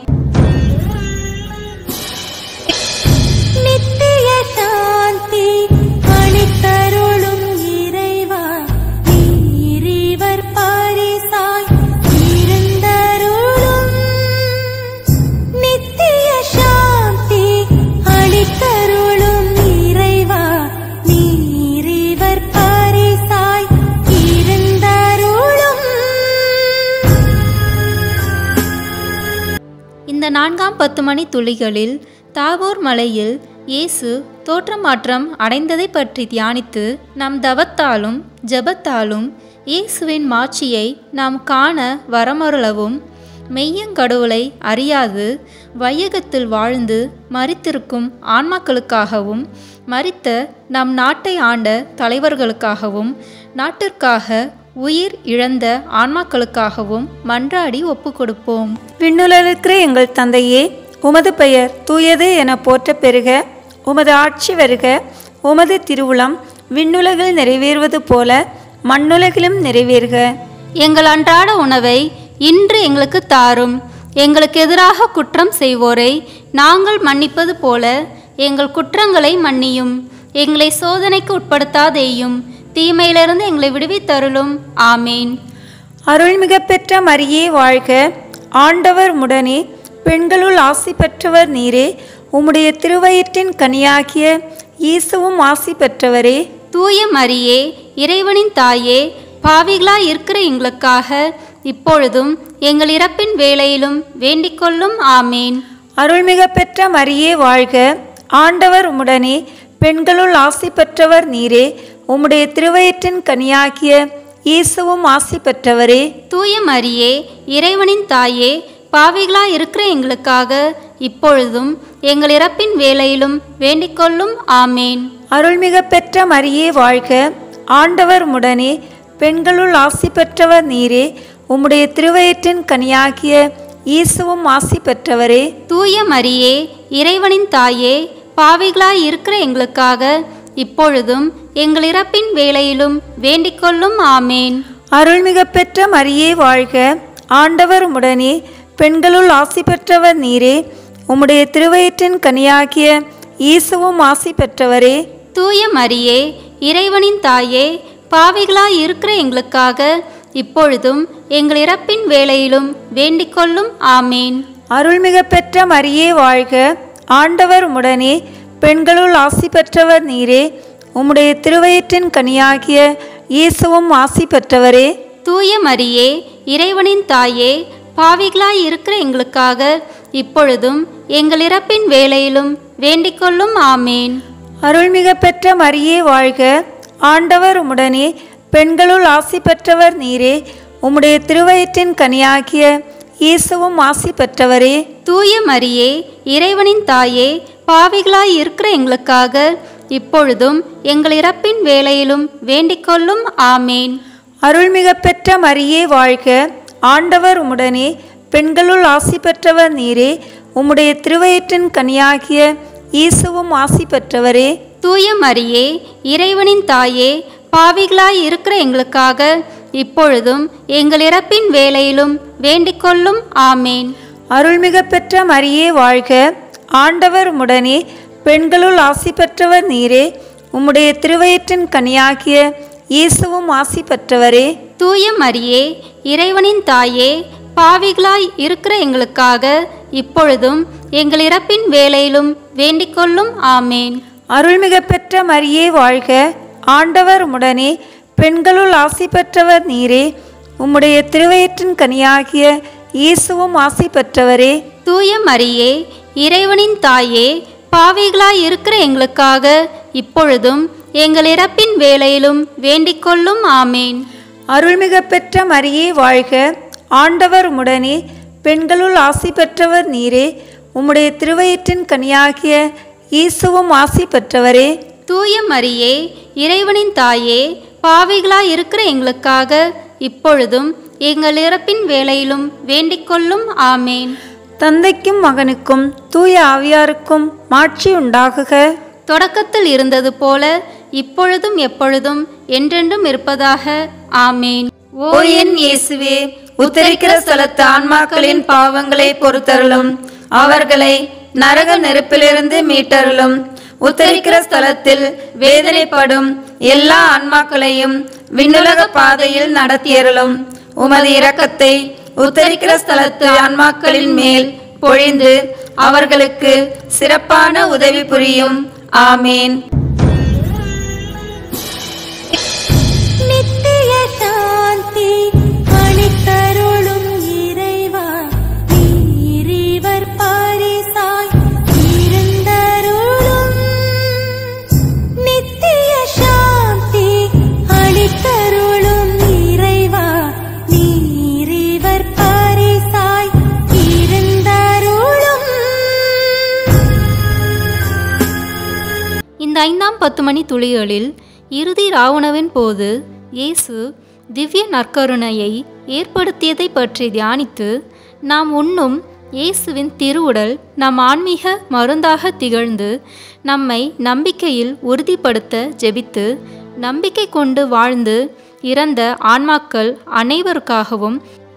நித்திய சாந்தி அளித்தருளும் இறைவா நீரிவர் பாரிசாய் இருந்தருளும் நித்திய சாந்தி அளித்தருளும் இறைவா நீரிவர் பாரிசாய் இருந்தருளும் இந்த நான்காம் பத்து மணி துளிகளில் தாபோர் மலையில் இயேசு தோற்றமாற்றம் அடைந்ததை பற்றி தியானித்து நம் தவத்தாலும் ஜெபத்தாலும் இயேசுவின் மாட்சியை நாம் காண வரமருளவும் மெய்யங்கடவுளை அறியாது வையகத்தில் வாழ்ந்து மரித்திருக்கும் ஆன்மாக்களுக்காகவும் மரித்த நம் நாட்டை ஆண்ட தலைவர்களுக்காகவும் நாட்டிற்காக உயிர் இழந்த ஆன்மாக்களுக்காகவும் மன்றாடி ஒப்புக்கொடுப்போம் விண்ணுலகிற எங்கள் தந்தையே உமது பெயர் தூயது என போற்ற பெறுக உமது ஆட்சி வருக உமது திருவுளம் விண்ணுலகில் நிறைவேறுவது போல மண்ணுலகிலும் நிறைவேறுக எங்கள் அன்றாட உணவை இன்று எங்களுக்கு தாரும் எங்களுக்கு எதிராக குற்றம் செய்வோரை நாங்கள் மன்னிப்பது போல எங்கள் குற்றங்களை மன்னியும் எங்களை சோதனைக்கு உட்படுத்தாதேயும் தீமையிலிருந்து எங்களை விடுவித்தருளும் ஆமேன் அருள்மிக பெற்ற மரியே வாழ்க ஆண்டவர் முடனே பெண்களுள் ஆசி பெற்றவர் நீரே உம்முடைய திருவயிற்றின் கனியாகிய இயேசுவும் ஆசி பெற்றவரே தூய மரியே இறைவனின் தாயே பாவிகளாய் இருக்கிற எங்களுக்காக இப்பொழுதும் எங்கள் இறப்பின் வேளையிலும் வேண்டிக்கொள்ளும் ஆமேன் அருள்மிக பெற்ற மரியே வாழ்க ஆண்டவர் உம்முடனே பெண்களுள் ஆசி பெற்றவர் நீரே உம்முடைய திருவயிற்றின் கனியாகிய இயேசுவும் ஆசி பெற்றவரே தூய மரியே இறைவனின் தாயே பாவிகளாய் இருக்கிற எங்களுக்காக இப்பொழுதும் எங்கள் இறப்பின் வேளையிலும் வேண்டிக்கொள்ளும் ஆமேன் அருள்மிக பெற்ற மரியே வாழ்க ஆண்டவர் உம்முடனே பெண்களுள் ஆசி பெற்றவர் நீரே உம்முடைய திருவயிற்றின் கனியாகிய இயேசுவும் ஆசி பெற்றவரே தூய மரியே இறைவனின் தாயே பாவிகளாய் இருக்கிற எங்களுக்காக இப்பொழுதும் எங்கள் இறப்பின் வேளையிலும் வேண்டிக்கொள்ளும் ஆமேன் அருள்மிக பெற்ற மரியே வாழ்க ஆண்டவர் உம்முடனே பெண்களுள் ஆசி பெற்றவர் நீரே உம்முடைய திருவயிற்றின் கனியாகிய இயேசுவும் ஆசி பெற்றவரே தூய மரியே இறைவனின் தாயே பாவிகளாய் இருக்கிற எங்களுக்காக இப்பொழுதும் எங்கள் இறப்பின் வேளையிலும் வேண்டிக்கொள்ளும் ஆமேன் அருள்மிக பெற்ற மரியே வாழ்க ஆண்டவர் உம்முடனே பெண்களுள் ஆசி பெற்றவர் நீரே உம்முடைய திருவயிற்றின் கனியாகிய இயேசுவும் ஆசி பெற்றவரே தூய மரியே இறைவனின் தாயே பாவிகளாய் இருக்கிற எங்களுக்காக இப்பொழுதும் எங்கள் இறப்பின் வேளையிலும் வேண்டிக்கொள்ளும் ஆமேன் அருள்மிக பெற்ற மரியே வாழ்க ஆண்டவர் உம்முடனே பெண்களுள் ஆசி பெற்றவர் நீரே உம்முடைய திருவயிற்றின் கனியாகிய இயேசுவும் ஆசி பெற்றவரே தூய மரியே இறைவனின் தாயே பாவிகளாய் இருக்கிற எங்களுக்காக இப்பொழுதும் எங்கள் இறப்பின் வேளையிலும் வேண்டிக்கொள்ளும் ஆமேன் அருள்மிக பெற்ற மரியே வாழ்க ஆண்டவர் உம்முடனே பெண்களுள் ஆசி பெற்றவர் நீரே உம்முடைய திருவயிற்றின் கனியாகிய இயேசுவும் ஆசி பெற்றவரே தூய மரியே இறைவனின் தாயே பாவிகளாய் இருக்கிற எங்களுக்காக இப்பொழுதும் எங்கள் இறப்பின் வேளையிலும் வேண்டிக்கொள்ளும் ஆமேன் அருள்மிக பெற்ற மரியே வாழ்க ஆண்டவர் உம்முடனே பெண்களுள் ஆசி பெற்றவர் நீரே உம்முடைய திருவயிற்றின் கனியாகிய இயேசுவும் ஆசி பெற்றவரே தூய மரியே இறைவனின் தாயே பாவிகளாய் இருக்கிற எங்களுக்காக இப்பொழுதும் எங்கள் இறப்பின் வேளையிலும் வேண்டிக்கொள்ளும் ஆமேன் அருள்மிக பெற்ற மரியே வாழ்க ஆண்டவர் உம்முடனே பெண்களுள் ஆசி பெற்றவர் நீரே உம்முடைய திருவயிற்றின் கனியாகிய இயேசுவும் ஆசி பெற்றவரே தூய மரியே இறைவனின் தாயே பாவிகளாய் இருக்கிற எங்களுக்காக இப்பொழுதும் எங்கள் இறப்பின் வேளையிலும் வேண்டிக்கொள்ளும் ஆமேன் அருள்மிக பெற்ற மரியே வாழ்க ஆண்டவர் உம்முடனே பெண்களுள் ஆசி பெற்றவர் நீரே உம்முடைய திருவயிற்றின் கனியாகிய இயேசுவும் ஆசி பெற்றவரே தூய மரியே இறைவனின் தாயே பாவிகளாய் இருக்கிற எங்களுக்காக இப்பொழுதும் எங்கள் இறப்பின் வேளையிலும் வேண்டிக்கொள்ளும் ஆமேன் தந்தைக்கும் மகனுக்கும் தூய ஆவியாருக்கும் மாட்சி உண்டாகுக தொடக்கத்தில் இருந்தது போல இப்பொழுதும் எப்பொழுதும் என்றென்றும் இருப்பதாக ஆமேன் ஓ என் இயேசுவே உத்தரிக்கிற ஸ்தலத்து ஆன்மாக்களின் பாவங்களை பொறுத்தருளும் அவர்களை நரக நெருப்பிலிருந்து மீட்டருளும் உத்தரிக்கிற ஸ்தலத்தில் வேதனைப்படும் எல்லா ஆன்மாக்களையும் விண்ணுலக பாதையில் நடத்தியருளும் உமது இரக்கத்தை உத்தரிக்கிற ஸ்தலத்து ஆன்மாக்களின் மேல் பொழிந்து அவர்களுக்கு சிறப்பான உதவி புரியும் ஆமேன் நித்திய சாந்தி அளித்தருளும் இறைவா நீரிவர் பாரிசாய் இருந்தருளும் நித்திய சாந்தி அளித்தருளும் இறைவா நீரிவர் பாரிசாய் இருந்தருளும் இந்த ஐந்தாம் பத்து மணி துளிகளில் இறுதி ராவுணவின் போது இயேசு திவ்ய நற்கருணையை ஏற்படுத்தியதை பற்றி தியானித்து நாம் உண்ணும் இயேசுவின் திருவுடல் நம் ஆன்மீக மருந்தாக திகழ்ந்து நம்மை நம்பிக்கையில் உறுதிப்படுத்த ஜெபித்து நம்பிக்கை கொண்டு வாழ்ந்து இறந்த ஆன்மாக்கள் அனைவருக்காகவும்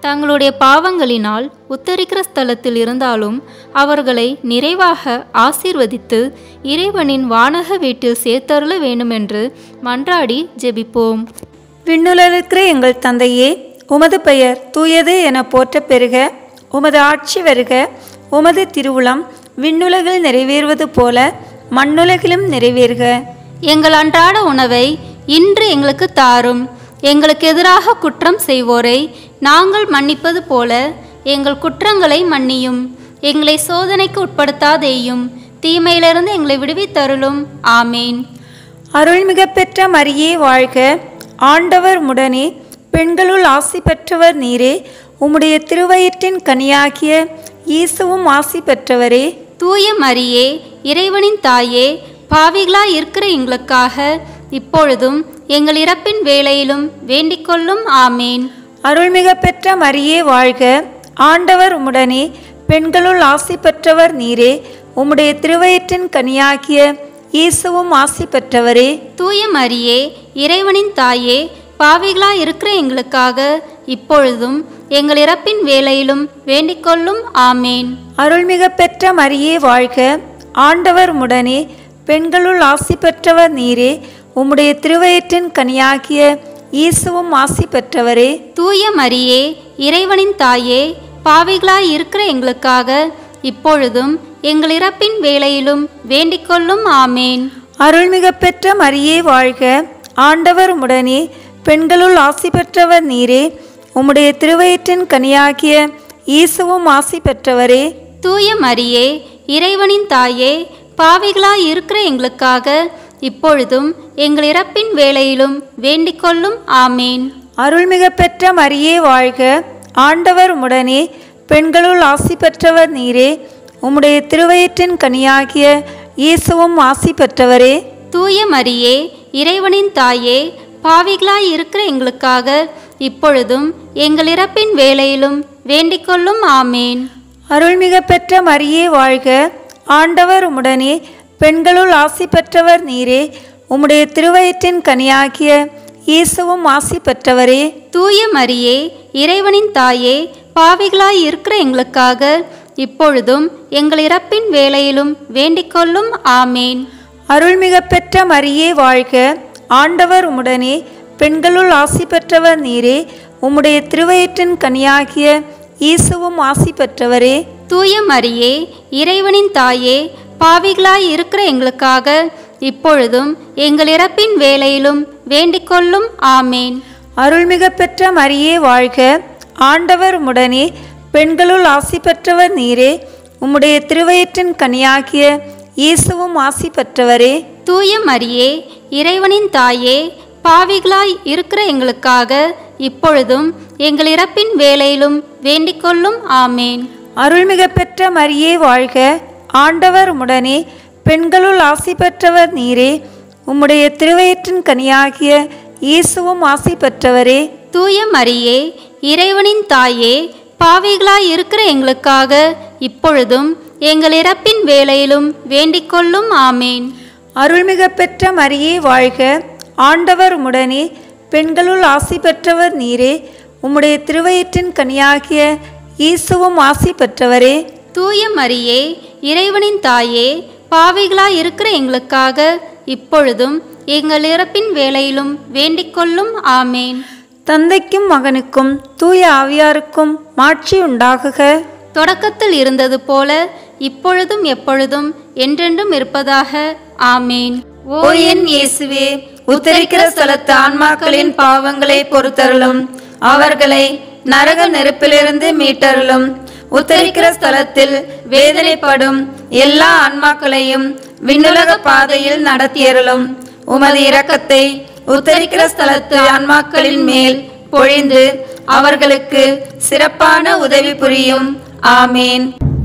தங்களுடைய பாவங்களினால் உத்தரிக்கிற ஸ்தலத்தில் இருந்தாலும் அவர்களை நிறைவாக ஆசீர்வதித்து இறைவனின் வானக வீட்டில் சேர்த்தருள வேண்டுமென்று மன்றாடி ஜெபிப்போம் விண்ணுலகிற எங்கள் தந்தையே உமது பெயர் தூயது என போற்ற பெறுக உமது ஆட்சி வருக உமது திருவுளம் விண்ணுலகில் நிறைவேறுவது போல மண்ணுலகிலும் நிறைவேறுக எங்கள் அன்றாட உணவை இன்று எங்களுக்கு தாரும் எங்களுக்கு எதிராக குற்றம் செய்வோரை நாங்கள் மன்னிப்பது போல எங்கள் குற்றங்களை மன்னியும் எங்களை சோதனைக்கு உட்படுத்தாதேயும் தீமையிலிருந்து எங்களை விடுவித்தருளும் ஆமேன் அருள்மிக பெற்ற மரியே வாழ்க ஆண்டவர் முடனே பெண்களுள் ஆசி பெற்றவர் நீரே உம்முடைய திருவயிற்றின் கனியாகிய இயேசுவும் ஆசி பெற்றவரே தூய மரியே இறைவனின் தாயே பாவிகளாய் இருக்கிற எங்களுக்காக இப்பொழுதும் எங்கள் இறப்பின் வேளையிலும் வேண்டிக்கொள்ளும் ஆமேன் அருள்மிக பெற்ற மரியே வாழ்க ஆண்டவர் உம்முடனே பெண்களுள் ஆசி பெற்றவர் நீரே உம்முடைய திருவயிற்றின் கனியாகிய இயேசுவும் ஆசி பெற்றவரே தூய மரியே இறைவனின் தாயே பாவிகளாய் இருக்கிற எங்களுக்காக இப்பொழுதும் எங்கள் இறப்பின் வேளையிலும் வேண்டிக்கொள்ளும் ஆமேன் அருள்மிக பெற்ற மரியே வாழ்க ஆண்டவர் உம்முடனே பெண்களுள் ஆசி பெற்றவர் நீரே உம்முடைய திருவயிற்றின் கனியாகிய இயேசுவும் ஆசி பெற்றவரே தூய மரியே இறைவனின் தாயே பாவிகளாய் இருக்கிற எங்களுக்காக இப்பொழுதும் எங்கள் இறப்பின் வேளையிலும் வேண்டிக்கொள்ளும் ஆமேன் அருள்மிக பெற்ற மரியே வாழ்க ஆண்டவர் உம்முடனே பெண்களுள் ஆசி பெற்றவர் நீரே உம்முடைய திருவயிற்றின் கனியாகிய இயேசுவும் ஆசி பெற்றவரே தூய மரியே இறைவனின் தாயே பாவிகளாய் இருக்கிற எங்களுக்காக இப்பொழுதும் எங்கள் இறப்பின் வேளையிலும் வேண்டிக்கொள்ளும் ஆமேன் அருள்மிக பெற்ற மரியே வாழ்க ஆண்டவர் உம்முடனே பெண்களுள் ஆசி பெற்றவர் நீரே உம்முடைய திருவயிற்றின் கனியாகிய இயேசுவும் ஆசி பெற்றவரே தூய மரியே இறைவனின் தாயே பாவிகளாய் இருக்கிற எங்களுக்காக இப்பொழுதும் எங்கள் இறப்பின் வேளையிலும் வேண்டிக்கொள்ளும் ஆமேன் அருள்மிக பெற்ற மரியே வாழ்க ஆண்டவர் உம்முடனே பெண்களுள் ஆசி பெற்றவர் நீரே உம்முடைய திருவயிற்றின் கனியாகிய இயேசுவும் ஆசி பெற்றவரே தூய மரியே இறைவனின் தாயே பாவிகளாய் இருக்கிற எங்களுக்காக இப்பொழுதும் எங்கள் இறப்பின் வேளையிலும் வேண்டிக்கொள்ளும் ஆமேன் அருள்மிக பெற்ற மரியே வாழ்க ஆண்டவர் உம்முடனே பெண்களுள் ஆசி பெற்றவர் நீரே உம்முடைய திருவயிற்றின் கனியாகிய இயேசுவும் ஆசி பெற்றவரே தூய மரியே இறைவனின் தாயே பாவிகளாய் இருக்கிற எங்களுக்காக இப்பொழுதும் எங்கள் இறப்பின் வேளையிலும் வேண்டிக்கொள்ளும் ஆமேன் அருள்மிக பெற்ற மரியே வாழ்க ஆண்டவர் உம்முடனே பெண்களுள் ஆசி பெற்றவர் நீரே உம்முடைய திருவயிற்றின் கனியாகிய இயேசுவும் ஆசி பெற்றவரே தூய மரியே இறைவனின் தாயே பாவிகளாய் இருக்கிற எங்களுக்காக இப்பொழுதும் எங்கள் இறப்பின் வேளையிலும் வேண்டிக்கொள்ளும் ஆமேன் அருள்மிக பெற்ற மரியே வாழ்க ஆண்டவர் உம்முடனே பெண்களுள் ஆசி பெற்றவர் நீரே உம்முடைய திருவயிற்றின் கனியாகிய இயேசுவும் ஆசி பெற்றவரே தூய மரியே இறைவனின் தாயே பாவிகளாய் இருக்கிற எங்களுக்காக இப்பொழுதும் எங்கள் இறப்பின் வேளையிலும் வேண்டிக்கொள்ளும் ஆமேன் அருள்மிக பெற்ற மரியே வாழ்க ஆண்டவர் உம்முடனே பெண்களுள் ஆசி பெற்றவர் நீரே உம்முடைய திருவயிற்றின் கனியாகிய இயேசுவும் ஆசி பெற்றவரே தூய மரியே இறைவனின் தாயே பாவிகளாய் இருக்கிற எங்களுக்காக இப்பொழுதும் எங்கள் இறப்பின் வேளையிலும் வேண்டிக்கொள்ளும் ஆமேன் தந்தைக்கும் மகனுக்கும் தூய ஆவியாருக்கும் மாட்சி உண்டாகுக தொடக்கத்தில் இருந்தது போல இப்பொழுதும் எப்பொழுதும் என்றென்றும் இருப்பதாக ஆமேன் ஓ என் இயேசுவே உத்தரிக்கிற ஸ்தலத்து ஆன்மாக்களின் பாவங்களை பொறுத்தருளும் அவர்களை நரக நெருப்பிலிருந்து மீட்டருளும் உத்தரிக்கிற ஸ்தலத்தில் வேதனைப்படும் எல்லா ஆன்மாக்களையும் விண்ணுலக பாதையில் நடத்தியருளும் உமது இரக்கத்தை உத்தரிக்கிற ஸ்தலத்து ஆன்மாக்களின் மேல் பொழிந்து அவர்களுக்கு சிறப்பான உதவி புரியும் ஆமேன்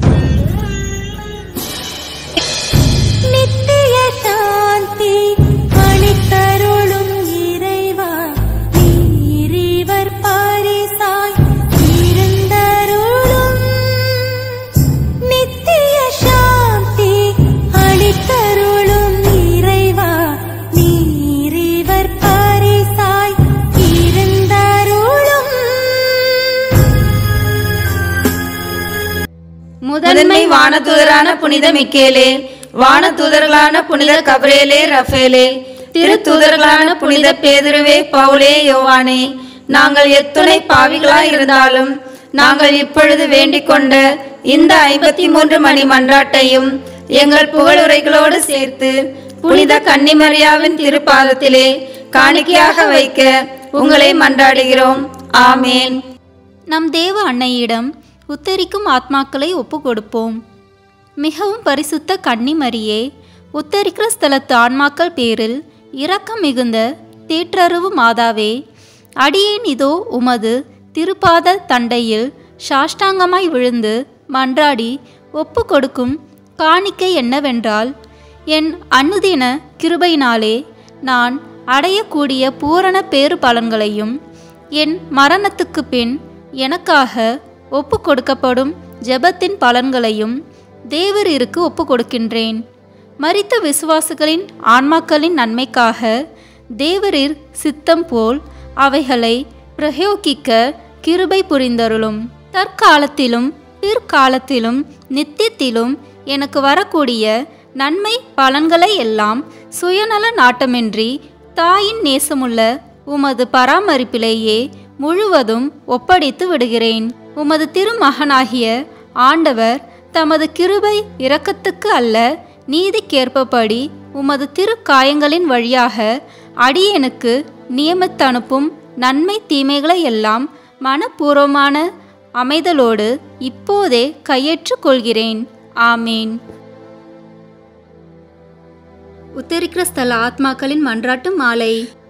நித்திய சாந்தி அளித்தருளும் இறைவா நீரிவர் பாரிசாய் இருந்தருளும் நித்திய சாந்தி அளித்தருளும் இறைவா நீரிவர் பாரிசாய் இருந்தருளும் தூதரான புனித மிக்கேலே வான தூதர்களான புனித கபிரேலே ரஃபேலே திருத்தூதர்களான புனித பேதுருவே பவுலே யோவானே நாங்கள் எத்துணை பாவிகளாய் இருந்தாலும் நாங்கள் இப்பொழுது வேண்டிக் கொண்ட இந்த ஐம்பத்தி மூன்று மணி மன்றாட்டையும் எங்கள் புகழுரைகளோடு சேர்த்து புனித கன்னிமரியாவின் திருப்பாதத்திலே காணிக்கையாக வைக்க உங்களை மன்றாடுகிறோம் ஆமேன் நம் தேவ அன்னையிடம் உத்தரிக்கும் ஆத்மாக்களை ஒப்பு கொடுப்போம் மிகவும் பரிசுத்த கன்னிமரியே உத்தரிக்கிற ஸ்தலத்து ஆன்மாக்கள் பேரில் இரக்கம் மிகுந்த தேற்றறிவு மாதாவே அடியேன் இதோ உமது திருப்பாத தண்டையில் சாஷ்டாங்கமாய் விழுந்து மன்றாடி ஒப்பு கொடுக்கும் காணிக்கை என்னவென்றால் என் அனுதின கிருபையினாலே நான் அடையக்கூடிய பூரண பேறு பலன்களையும் என் மரணத்துக்கு பின் எனக்காக ஒப்பு கொடுக்கப்படும் ஜெபத்தின் பலன்களையும் தேவரீருக்கு ஒப்பு கொடுக்கின்றேன் மரித்த விசுவாசிகளின் ஆன்மாக்களின் நன்மைக்காக தேவரீர் சித்தம் போல் அவைகளை பிரயோகிக்க கிருபை புரிந்தருளும் தற்காலத்திலும் பிற்காலத்திலும் நித்தியத்திலும் எனக்கு வரக்கூடிய நன்மை பலன்களை எல்லாம் சுயநல நாட்டமின்றி தாயின் நேசமுள்ள உமது பராமரிப்பிலேயே முழுவதும் ஒப்படைத்து விடுகிறேன் உமது திருமகனாகிய ஆண்டவர் தமது கிருபை இரக்கத்துக்கு அல்ல நீதிக்கேற்பபடி உமது திருக்காயங்களின் வழியாக அடியேனுக்கு நியமித்தனுப்பும் நன்மை தீமைகளை எல்லாம் மனப்பூர்வமான அமைதலோடு இப்போதே கையேற்றுக் கொள்கிறேன் ஆமேன் உத்தரிக்கிற ஸ்தல ஆத்மாக்களின் மன்றாட்டு மாலை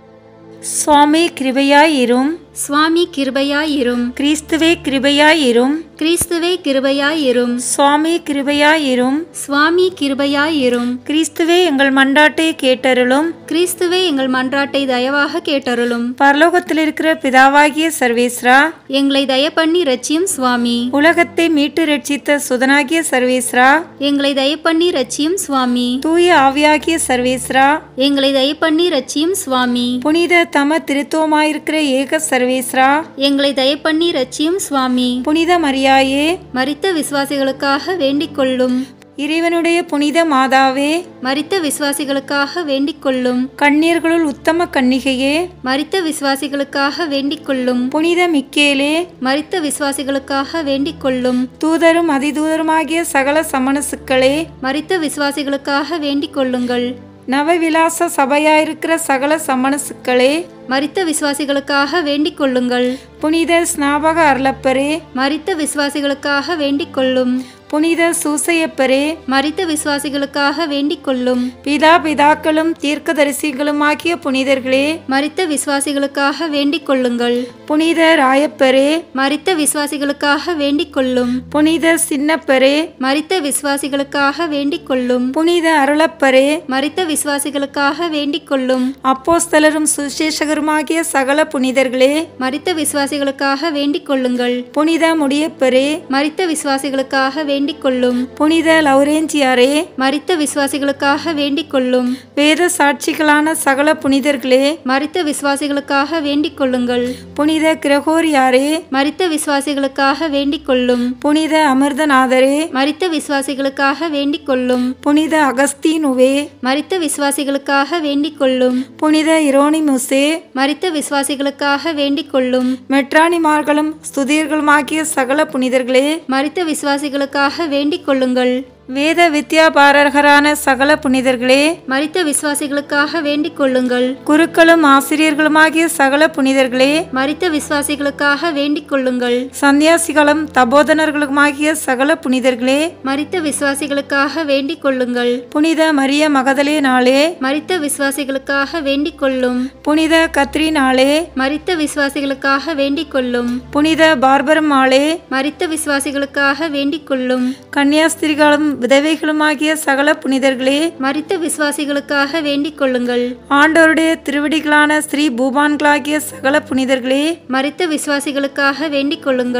சுவாமி கிருபையாயிரும் சுவாமி கிருபையாயிரும் கிறிஸ்துவே கிருபையாயிரும் கிறிஸ்துவே கிருபையாயிரும் சுவாமி கிருபையாயிரும் சுவாமி கிருபையாயிரும் கிறிஸ்துவே எங்கள் மன்றாட்டை கேட்டருளும் கிறிஸ்துவே எங்கள் மன்றாட்டை தயவாக கேட்டருளும் பரலோகத்தில் இருக்கிற பிதாவாகிய சர்வேஸ்ரா எங்களை தயப்பண்ணி ரட்சியும் சுவாமி உலகத்தை மீட்டு ரட்சித்த சுதனாகிய சர்வேஸ்ரா எங்களை தயப்பண்ணி ரட்சியும் சுவாமி தூய ஆவியாகிய சர்வேஸ்ரா எங்களை தயப்பண்ணி ரட்சியும் சுவாமி புனித தம திருத்துவமாயிருக்கிற ஏக சர்வேஸ்ரா எங்களை தயப்பண்ணி ரட்சியும் சுவாமி புனித மரியாயே மரித்த விசுவாசிகளுக்காக வேண்டிக் கொள்ளும் இறைவனுடைய புனித மாதாவே மரித்த விசுவாசிகளுக்காக வேண்டிக் கொள்ளும் கண்ணீர்களுள் உத்தம கன்னிகையே மரித்த விசுவாசிகளுக்காக வேண்டிக் கொள்ளும் புனித மிக்கேலே மரித்த விசுவாசிகளுக்காக வேண்டிக் கொள்ளும் தூதரும் அதிதூதருமாகிய சகல சமணசுக்களே மரித்த விசுவாசிகளுக்காக வேண்டிக் கொள்ளுங்கள் நவவிலாச சபையாயிருக்கிற சகல சமணசுக்களே மரித்த விசுவாசிகளுக்காக வேண்டிக் கொள்ளுங்கள் புனித ஸ்நாபக அருளப்பரே மரித்த விசுவாசிகளுக்காக வேண்டிக் கொள்ளும் புனித சூசையப்பரே மரித்த விசுவாசிகளுக்காக வேண்டிக் கொள்ளும் பிதா பிதாக்களும் தீர்க்கதரிசிகளுமாகிய புனிதர்களே மரித்த விசுவாசிகளுக்காக வேண்டிக் கொள்ளுங்கள் புனித ராயப்பரே மரித்த விசுவாசிகளுக்காக வேண்டிக் கொள்ளும் புனித சின்னப்பரே மரித்த விசுவாசிகளுக்காக வேண்டிக் கொள்ளும் புனித அருளப்பரே மரித்த விசுவாசிகளுக்காக வேண்டிக் கொள்ளும் அப்போஸ்தலரும் சுசேஷகருமாகிய சகல புனிதர்களே மரித்த விசுவாசிகளுக்காக வேண்டிக் கொள்ளுங்கள் புனித முடியப்பரே மரித்த விசுவாசிகளுக்காக வேண்டிக் கொள்ளும் புனித லௌரேஞ்சியாரே மரித்த விசுவாசிகளுக்காக வேண்டிக் கொள்ளும் வேத சாட்சிகளான சகல புனிதர்களே மரித்த விசுவாசிகளுக்காக வேண்டிக் கொள்ளுங்கள் புனித கிரகோரியாரே மரித்த விசுவாசிகளுக்காக வேண்டிக் கொள்ளும் புனித அமிர்தநாதரே மரித்த விசுவாசிகளுக்காக வேண்டிக் கொள்ளும் புனித அகஸ்தீனுவே மரித்த விசுவாசிகளுக்காக வேண்டிக் கொள்ளும் புனித இரோனிமுசே மரித்த விசுவாசிகளுக்காக வேண்டிக் கொள்ளும் மெட்ரானிமார்களும் ஸ்துதியர்களுமாகிய சகல புனிதர்களே மரித்த விசுவாசிகளுக்காக வேண்டிக் கொள்ளுங்கள் வேத வித்யாபாரகரான சகல புனிதர்களே மரித்த விசுவாசிகளுக்காக வேண்டிக் கொள்ளுங்கள் குருக்களும் ஆசிரியர்களுமாகிய சகல புனிதர்களே மரித்த விசுவாசிகளுக்காக வேண்டிக் கொள்ளுங்கள் சந்நியாசிகளும் தபோதனர்களுமாகிய சகல புனிதர்களே மரித்த விசுவாசிகளுக்காக வேண்டிக் கொள்ளுங்கள் புனித மரிய மகதலே நாளே மரித்த விசுவாசிகளுக்காக வேண்டிக் கொள்ளும் புனித கத்ரீனாளே மரித்த விசுவாசிகளுக்காக வேண்டிக் கொள்ளும் புனித பார்பரம் ஆளே மரித்த விசுவாசிகளுக்காக வேண்டிக் கொள்ளும் கன்னியாஸ்திரிகளும் விதவைகளுமாகிய சகல புனிதர்களே மரித்த விசுவாசிகளுக்காக வேண்டிக் கொள்ளுங்கள் ஆண்டவருடைய திருவடிகளான ஸ்ரீ பூபான்களாகிய சகல புனிதர்களே மரித்த விசுவாசிகளுக்காக வேண்டிக் கொள்ளுங்கள்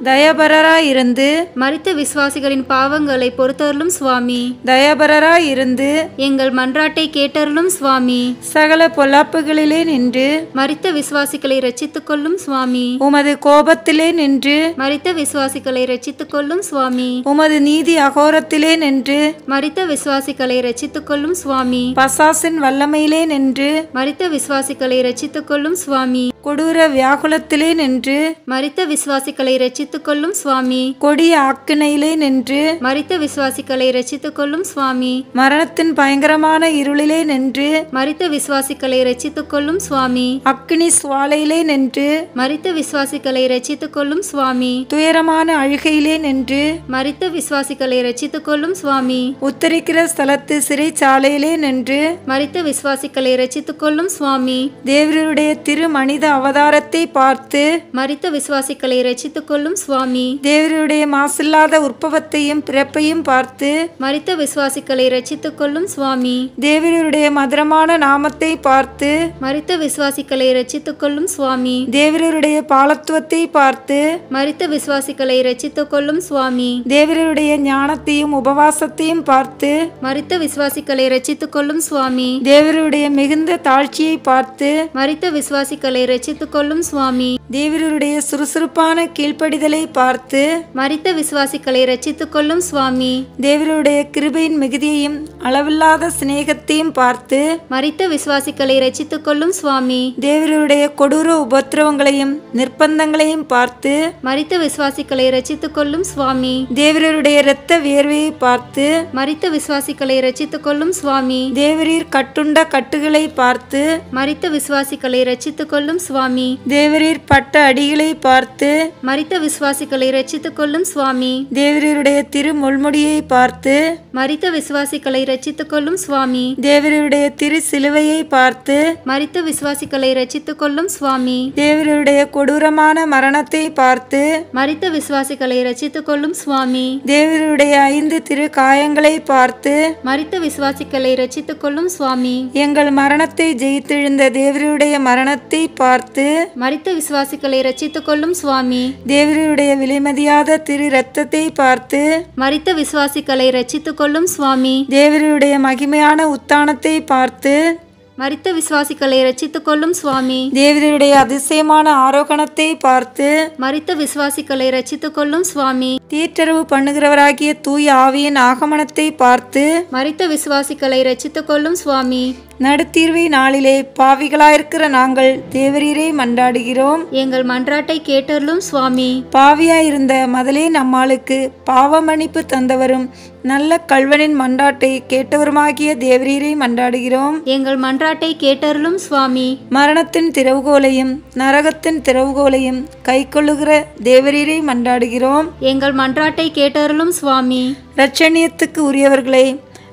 தயபரராயிருந்து மரித்த விசுவாசிகளின் பாவங்களை பொறுத்தருளும் சுவாமி தயபரராயிருந்து எங்கள் மன்றாட்டை கேட்டருளும் சுவாமி சகல பொல்லாப்புகளிலே நின்று மரித்த விசுவாசிகளை ரட்சித்துக் கொள்ளும் சுவாமி உமது கோபத்திலே நின்று மரித்த விசுவாசிகளை ரட்சித்துக் கொள்ளும் சுவாமி உமது நீதி அகோரத்திலே நின்று மரித்த விசுவாசிகளை ரட்சித்துக் கொள்ளும் சுவாமி பசாசின் வல்லமையிலே நின்று மரித்த விசுவாசிகளை ரட்சித்துக் கொள்ளும் சுவாமி கொடூர வியாகுலத்திலே நின்று மரித்த விசுவாசிகளை ரட்சித்துக் கொள்ளும் சுவாமி கொடிய ஆக்கினையிலே நின்று மரித்த விசுவாசிகளை ரட்சித்துக் கொள்ளும் சுவாமி மரணத்தின் பயங்கரமான இருளிலே நின்று மரித்த விசுவாசிகளை ரட்சித்துக் கொள்ளும் சுவாமி அக்கினி சுவாலையிலே நின்று மரித்த விசுவாசிகளை ரட்சித்துக் கொள்ளும் சுவாமி துயரமான அழுகையிலே நின்று மரித்த விசுவாசிகளை ரட்சித்துக் கொள்ளும் சுவாமி உத்தரிக்கிற ஸ்தலத்து சிறைச்சாலையிலே நின்று மரித்த விசுவாசிகளை ரட்சித்துக் கொள்ளும் சுவாமி தேவருடைய திரு மனித அவதாரத்தை பார்த்து மரித்த விசுவாசிகளை ரட்சித்துக் கொள்ளும் சுவாமி தேவருடைய மாசில்லாத உற்பவத்தையும் பிறப்பையும் பார்த்து மரித்த விசுவாசிகளை ரட்சித்துக் கொள்ளும் சுவாமி தேவருடைய மதுரமான நாமத்தை பார்த்து மரித்த விசுவாசிகளை ரட்சித்துக் கொள்ளும் சுவாமி தேவருடைய பாலத்துவத்தை பார்த்து மரித்த விசுவாசிகளை ரட்சித்துக் கொள்ளும் சுவாமி தேவருடைய ஞானத்தையும் உபவாசத்தையும் பார்த்து மரித்த விசுவாசிகளை ரட்சித்துக் கொள்ளும் சுவாமி தேவருடைய மிகுந்த தாழ்ச்சியை பார்த்து மரித்த விசுவாசிகளை ரட்சித்துக் கொள்ளும் சுவாமி தேவருடைய சுறுசுறுப்பான கீழ்ப்படிதலை பார்த்து மரித்த விசுவாசிகளை ரட்சித்துக் கொள்ளும் சுவாமி தேவருடைய கிருபையின் மிகுதியையும் அளவில்லாத சிநேகத்தையும் பார்த்து மரித்த விசுவாசிகளை ரட்சித்துக் கொள்ளும் சுவாமி தேவருடைய கொடூர உபத்திரவங்களையும் நிர்பந்தங்களையும் பார்த்து மரித்த விசுவாசிகளை ரட்சித்துக் கொள்ளும் சுவாமி தேவருடைய இரத்த வியர்வையை பார்த்து மரித்த விசுவாசிகளை ரட்சித்துக் கொள்ளும் சுவாமி தேவரீர் கட்டுண்ட கட்டுகளை பார்த்து மரித்த விசுவாசிகளை ரட்சித்துக் கொள்ளும் சுவாமி தேவரீர் பட்ட அடிகளை பார்த்து மரித்த விசுவாசிகளை ரட்சித்துக் கொள்ளும் சுவாமி தேவரீருடைய திரு முள்முடியை பார்த்து மரித்த விசுவாசிகளை ரட்சித்துக் கொள்ளும் சுவாமி தேவரீருடைய திரு சிலுவையை பார்த்து மரித்த விசுவாசிகளை ரட்சித்துக் கொள்ளும் சுவாமி தேவருடைய கொடூரமான மரணத்தை பார்த்து மரித்த விசுவாசிகளை ரட்சித்துக் கொள்ளும் சுவாமி தேவருடைய ஐந்து திரு காயங்களை பார்த்து மரித்த விசுவாசிகளை ரட்சித்துக் கொள்ளும் சுவாமி எங்கள் மரணத்தை ஜெயித்தெழுந்த தேவருடைய மரணத்தை பார்த்து மரித்த விசுவாசிகளை ரட்சித்துக் கொள்ளும் சுவாமி தேவருடைய விலைமதியாத திரு இரத்தத்தை பார்த்து மரித்த விசுவாசிகளை ரட்சித்துக் கொள்ளும் சுவாமி தேவருடைய மகிமையான உத்தானத்தை பார்த்து மரித்த விசுவாசிகளை ரட்சித்துக் கொள்ளும் சுவாமி தேவருடைய அதிசயமான ஆரோகணத்தை பார்த்து மரித்த விசுவாசிகளை ரட்சித்துக் கொள்ளும் சுவாமி தீர்த்தரவு பண்ணுகிறவராகிய தூய ஆவியின் ஆகமனத்தை பார்த்து மரித்த விசுவாசிகளை ரட்சித்துக் கொள்ளும் சுவாமி நடுத்தீர்வை நாளிலே பாவிகளாயிருக்கிற நாங்கள் தேவரீரை மன்றாடுகிறோம் எங்கள் மன்றாட்டை கேட்டருளும் சுவாமி பாவியாயிருந்த மதலே நம்மாளுக்கு பாவ மன்னிப்பு தந்தவரும் நல்ல கல்வனின் மன்றாட்டை கேட்டவருமாகிய தேவரீரை மன்றாடுகிறோம் எங்கள் மன்றாட்டை கேட்டருளும் சுவாமி மரணத்தின் திறவுகோலையும் நரகத்தின் திறவுகோலையும் கைக்கொள்ளுகிற தேவரீரை மன்றாடுகிறோம் எங்கள் மன்றாட்டை கேட்டருளும் சுவாமி இரட்சணியத்துக்கு உரியவர்களை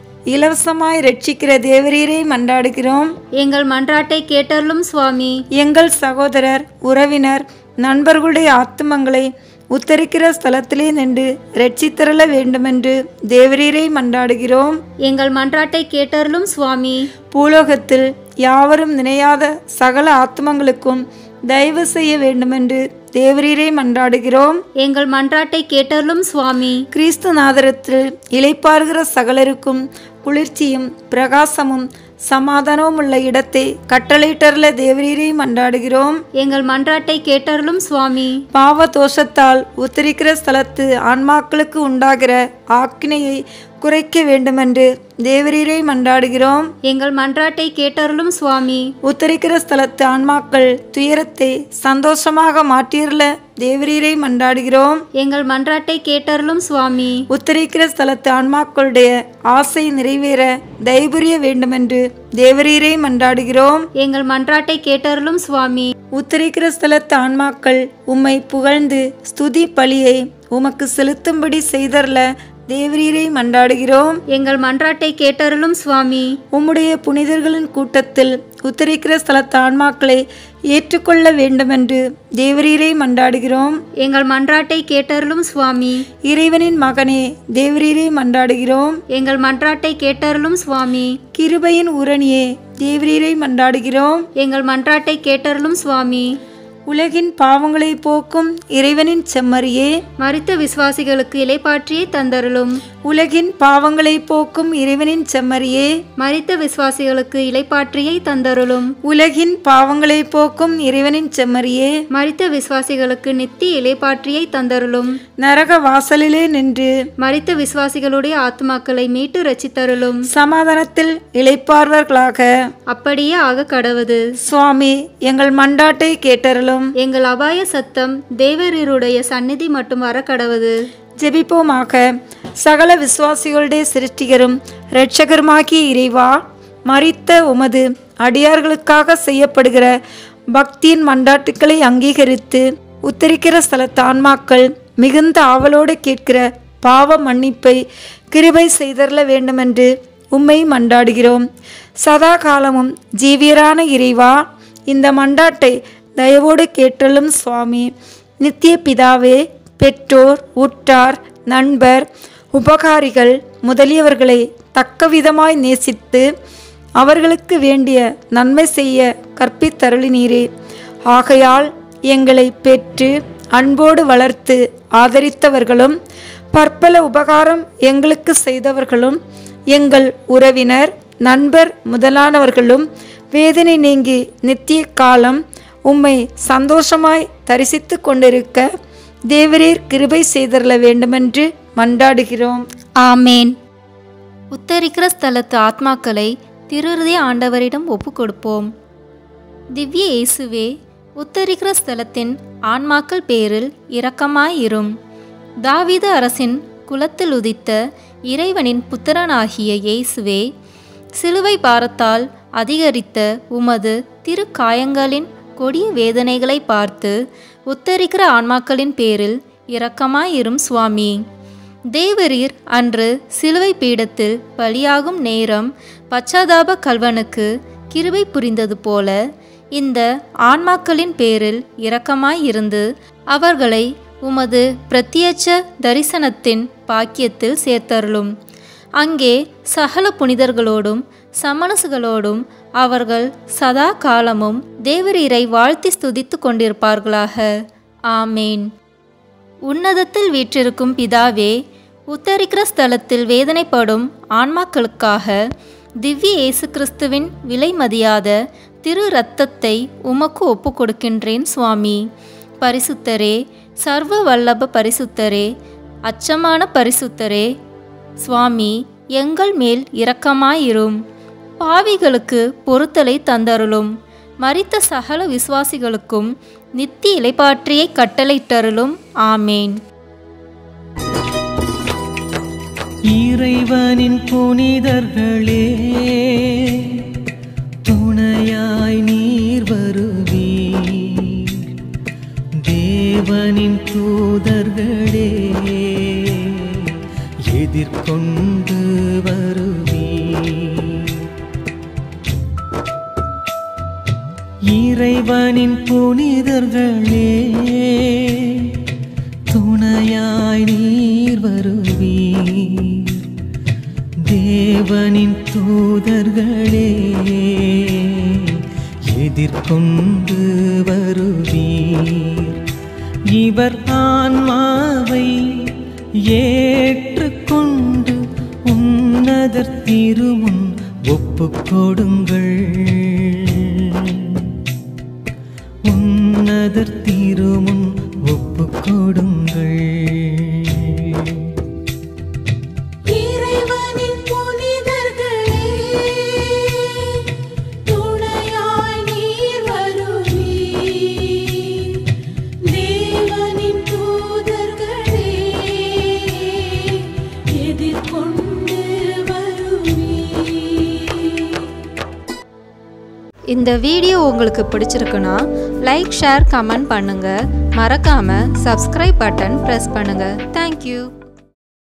இலவசமாய் ரட்சிக்கிற தேவரீரை மன்றாடுகிறோம் எங்கள் மன்றாட்டை கேட்டருளும் சுவாமி எங்கள் சகோதரர் உறவினர் நண்பர்களுடைய ஆத்துமங்களை உத்தரிக்கிற ஸ்தலத்திலே நின்று ரட்சித்தரல வேண்டுமென்று தேவரீரை மன்றாடுகிறோம் எங்கள் மன்றாட்டை கேட்டருளும் சுவாமி பூலோகத்தில் யாவரும் நினையாத சகல ஆத்துமங்களுக்கும் தயவு செய்ய வேண்டுமென்று தேவரீரை மன்றாடுகிறோம் எங்கள் மன்றாட்டை கேட்டருளும் சுவாமி கிறிஸ்து நாதரத்தில் இளைப்பாறுகிற சகலருக்கும் குளிர்ச்சியும் பிரகாசமும் சமாதானமும் உள்ள இடத்தை கட்டளையிட்டருள தேவரீரை மன்றாடுகிறோம் எங்கள் மன்றாட்டை கேட்டருளும் சுவாமி பாவ தோஷத்தால் உத்தரிக்கிற ஸ்தலத்து ஆன்மாக்களுக்கு உண்டாகிற ஆக்கினையை குறைக்க வேண்டுமென்று தேவரீரை மன்றாடுகிறோம் எங்கள் மன்றாட்டை கேட்டருளும் சுவாமி உத்தரிக்கிற ஸ்தலத்து ஆன்மாக்கள் துயரத்தை சந்தோஷமாக மாற்றியருள தேவரீரை மன்றாடுகிறோம் எங்கள் மன்றாட்டை கேட்டருளும் சுவாமி உத்தரிக்கிற ஸ்தலத்து ஆன்மாக்களுடைய ஆசை நிறைவேற தயபுரிய வேண்டுமென்று தேவரீரை மன்றாடுகிறோம் எங்கள் மன்றாட்டை கேட்டருளும் சுவாமி உத்தரிக்கிற ஸ்தலத்து ஆன்மாக்கள் உம்மை புகழ்ந்து ஸ்துதி பலியை உமக்கு செலுத்தும்படி செய்தரல தேவரீரை மன்றாடுகிறோம் எங்கள் மன்றாட்டை கேட்டருளும் சுவாமி உம்முடைய புனிதர்களின் கூட்டத்தில் உத்தரிக்கிற ஸ்தலத்து ஆன்மாக்களை ஏற்றுக்கொள்ள வேண்டுமென்று தேவரீரை மன்றாடுகிறோம் எங்கள் மன்றாட்டை கேட்டருளும் சுவாமி இறைவனின் மகனே தேவரீரை மன்றாடுகிறோம் எங்கள் மன்றாட்டை கேட்டருளும் சுவாமி கிருபையின் உரணியே தேவரீரை மன்றாடுகிறோம் எங்கள் மன்றாட்டை கேட்டருளும் சுவாமி உலகின் பாவங்களை போக்கும் இறைவனின் செம்மறியே மரித்த விசுவாசிகளுக்கு இலைப்பாற்றியை தந்தருளும் உலகின் பாவங்களை போக்கும் இறைவனின் செம்மறியே மரித்த விசுவாசிகளுக்கு இலைப்பாற்றியை தந்தருளும் உலகின் பாவங்களை போக்கும் இறைவனின் செம்மறியே மரித்த விசுவாசிகளுக்கு நித்திய இலைப்பாற்றியை தந்தருளும் நரக வாசலிலே நின்று மரித்த விசுவாசிகளுடைய ஆத்மாக்களை மீட்டு ரச்சித்தருளும் சமாதானத்தில் இளைப்பார்வர்களாக அப்படியே ஆக கடவுது சுவாமி எங்கள் மண்டாட்டை கேட்டருளும் எங்கள் அபாய சத்தம் தேவரீருடைய சந்நிதி மட்டும் வர கடவுது ஜெபிப்போமாக சகல விசுவாசிகளுடைய சிருஷ்டிகரும் இரட்சகருமாகிய இறைவா மரித்த உமது அடியார்களுக்காக செய்யப்படுகிற பக்தியின் மண்டாட்டுக்களை அங்கீகரித்து உத்தரிக்கிற ஸ்தலத்து ஆன்மாக்கள் மிகுந்த ஆவலோடு கேட்கிற பாவ மன்னிப்பை கிருபை செய்தரல வேண்டுமென்று உம்மை மண்டாடுகிறோம் சதா காலமும் ஜீவியரான இறைவா இந்த மண்டாட்டை தயவோடு கேட்டலும் சுவாமி நித்திய பிதாவே பெற்றோர் உற்றார் நண்பர் உபகாரிகள் முதலியவர்களை தக்கவிதமாய் நேசித்து அவர்களுக்கு வேண்டிய நன்மை செய்ய கற்பித்தருளினீரே ஆகையால் எங்களை பெற்று அன்போடு வளர்த்து ஆதரித்தவர்களும் பற்பல உபகாரம் எங்களுக்கு செய்தவர்களும் எங்கள் உறவினர் நண்பர் முதலானவர்களும் வேதனை நீங்கி நித்திய காலம் உம்மை சந்தோஷமாய் தரிசித்து கொண்டிருக்க தேவரீர் கிருபை செய்தரல வேண்டுமென்று மன்றாடுகிறோம் ஆமேன் உத்தரிக்கிற ஸ்தலத்து ஆத்மாக்களை திருருதி ஆண்டவரிடம் ஒப்பு கொடுப்போம் திவ்ய இயேசுவே உத்தரிக்கிற ஸ்தலத்தின் ஆன்மாக்கள் பேரில் இரக்கமாயிரும் தாவீது அரசின் குலத்தில் உதித்த இறைவனின் புத்திரனாகிய இயேசுவே சிலுவை பாரத்தால் அதிகரித்த உமது திருக்காயங்களின் கொடிய வேதனைகளை பார்த்து உத்தரிக்கிற ஆன்மாக்களின் பேரில் இரக்கமாயிரும் சுவாமி தேவரீர் அன்று சிலுவை பீடத்தில் பலியாகும் நேரம் பச்சாதாப கல்வனுக்கு கிருபை புரிந்தது போல இந்த ஆன்மாக்களின் பேரில் இரக்கமாயிருந்து அவர்களை உமது பிரத்யட்ச தரிசனத்தின் பாக்கியத்தில் சேர்த்தருளும் அங்கே சகல புனிதர்களோடும் சமணசுகளோடும் அவர்கள் சதா காலமும் தேவரீரை வாழ்த்தி ஸ்துதித்து கொண்டிருப்பார்களாக ஆமேன் உன்னதத்தில் வீற்றிருக்கும் பிதாவே உத்தரிக்கிற ஸ்தலத்தில் வேதனைப்படும் ஆன்மாக்களுக்காக திவ்ய இயேசு கிறிஸ்துவின் விலை மதியாத திரு ரத்தத்தை உமக்கு ஒப்பு கொடுக்கின்றேன் சுவாமி பரிசுத்தரே சர்வ வல்லப பரிசுத்தரே அச்சமான பரிசுத்தரே சுவாமி எங்கள் மேல் இரக்கமாயிரும் பாவிகளுக்கு பொறுத்தலை தந்தருளும் மரித்த சகல விசுவாசிகளுக்கும் நித்திய இலைப்பாற்றியை கட்டளையிட்டருளும் ஆமேன் இறைவனின் புனிதர்களே துணையாய் நீர் வருவீர் தேவனின் தூதர்களே எதிர்கொண்டு வருவீர் இறைவனின் புனிதர்களே துணையாய் நீர் வருவீர் தேவனின் தூதர்களே எதிர்கொண்டு வருவீர் இவர் ஆன்மாவை ஏற்றுக்கொண்டு உன்னதர் திருமுன் ஒப்புக் கொடுங்கள் உன்னதர் திருமுன் ஒப்புக் கொடுங்கள் இறைவனின் புனிதர்களே துணையாய் நீர் வருவீர் தேவனின் தூதர்களே எதிர்கொண்டு வருவீர் இந்த வீடியோ உங்களுக்கு பிடிச்சிருக்குன்னா லைக் ஷேர் கமெண்ட் பண்ணுங்க மறக்காம சப்ஸ்கிரைப் பட்டன் ப்ரெஸ் பண்ணுங்க தேங்க்யூ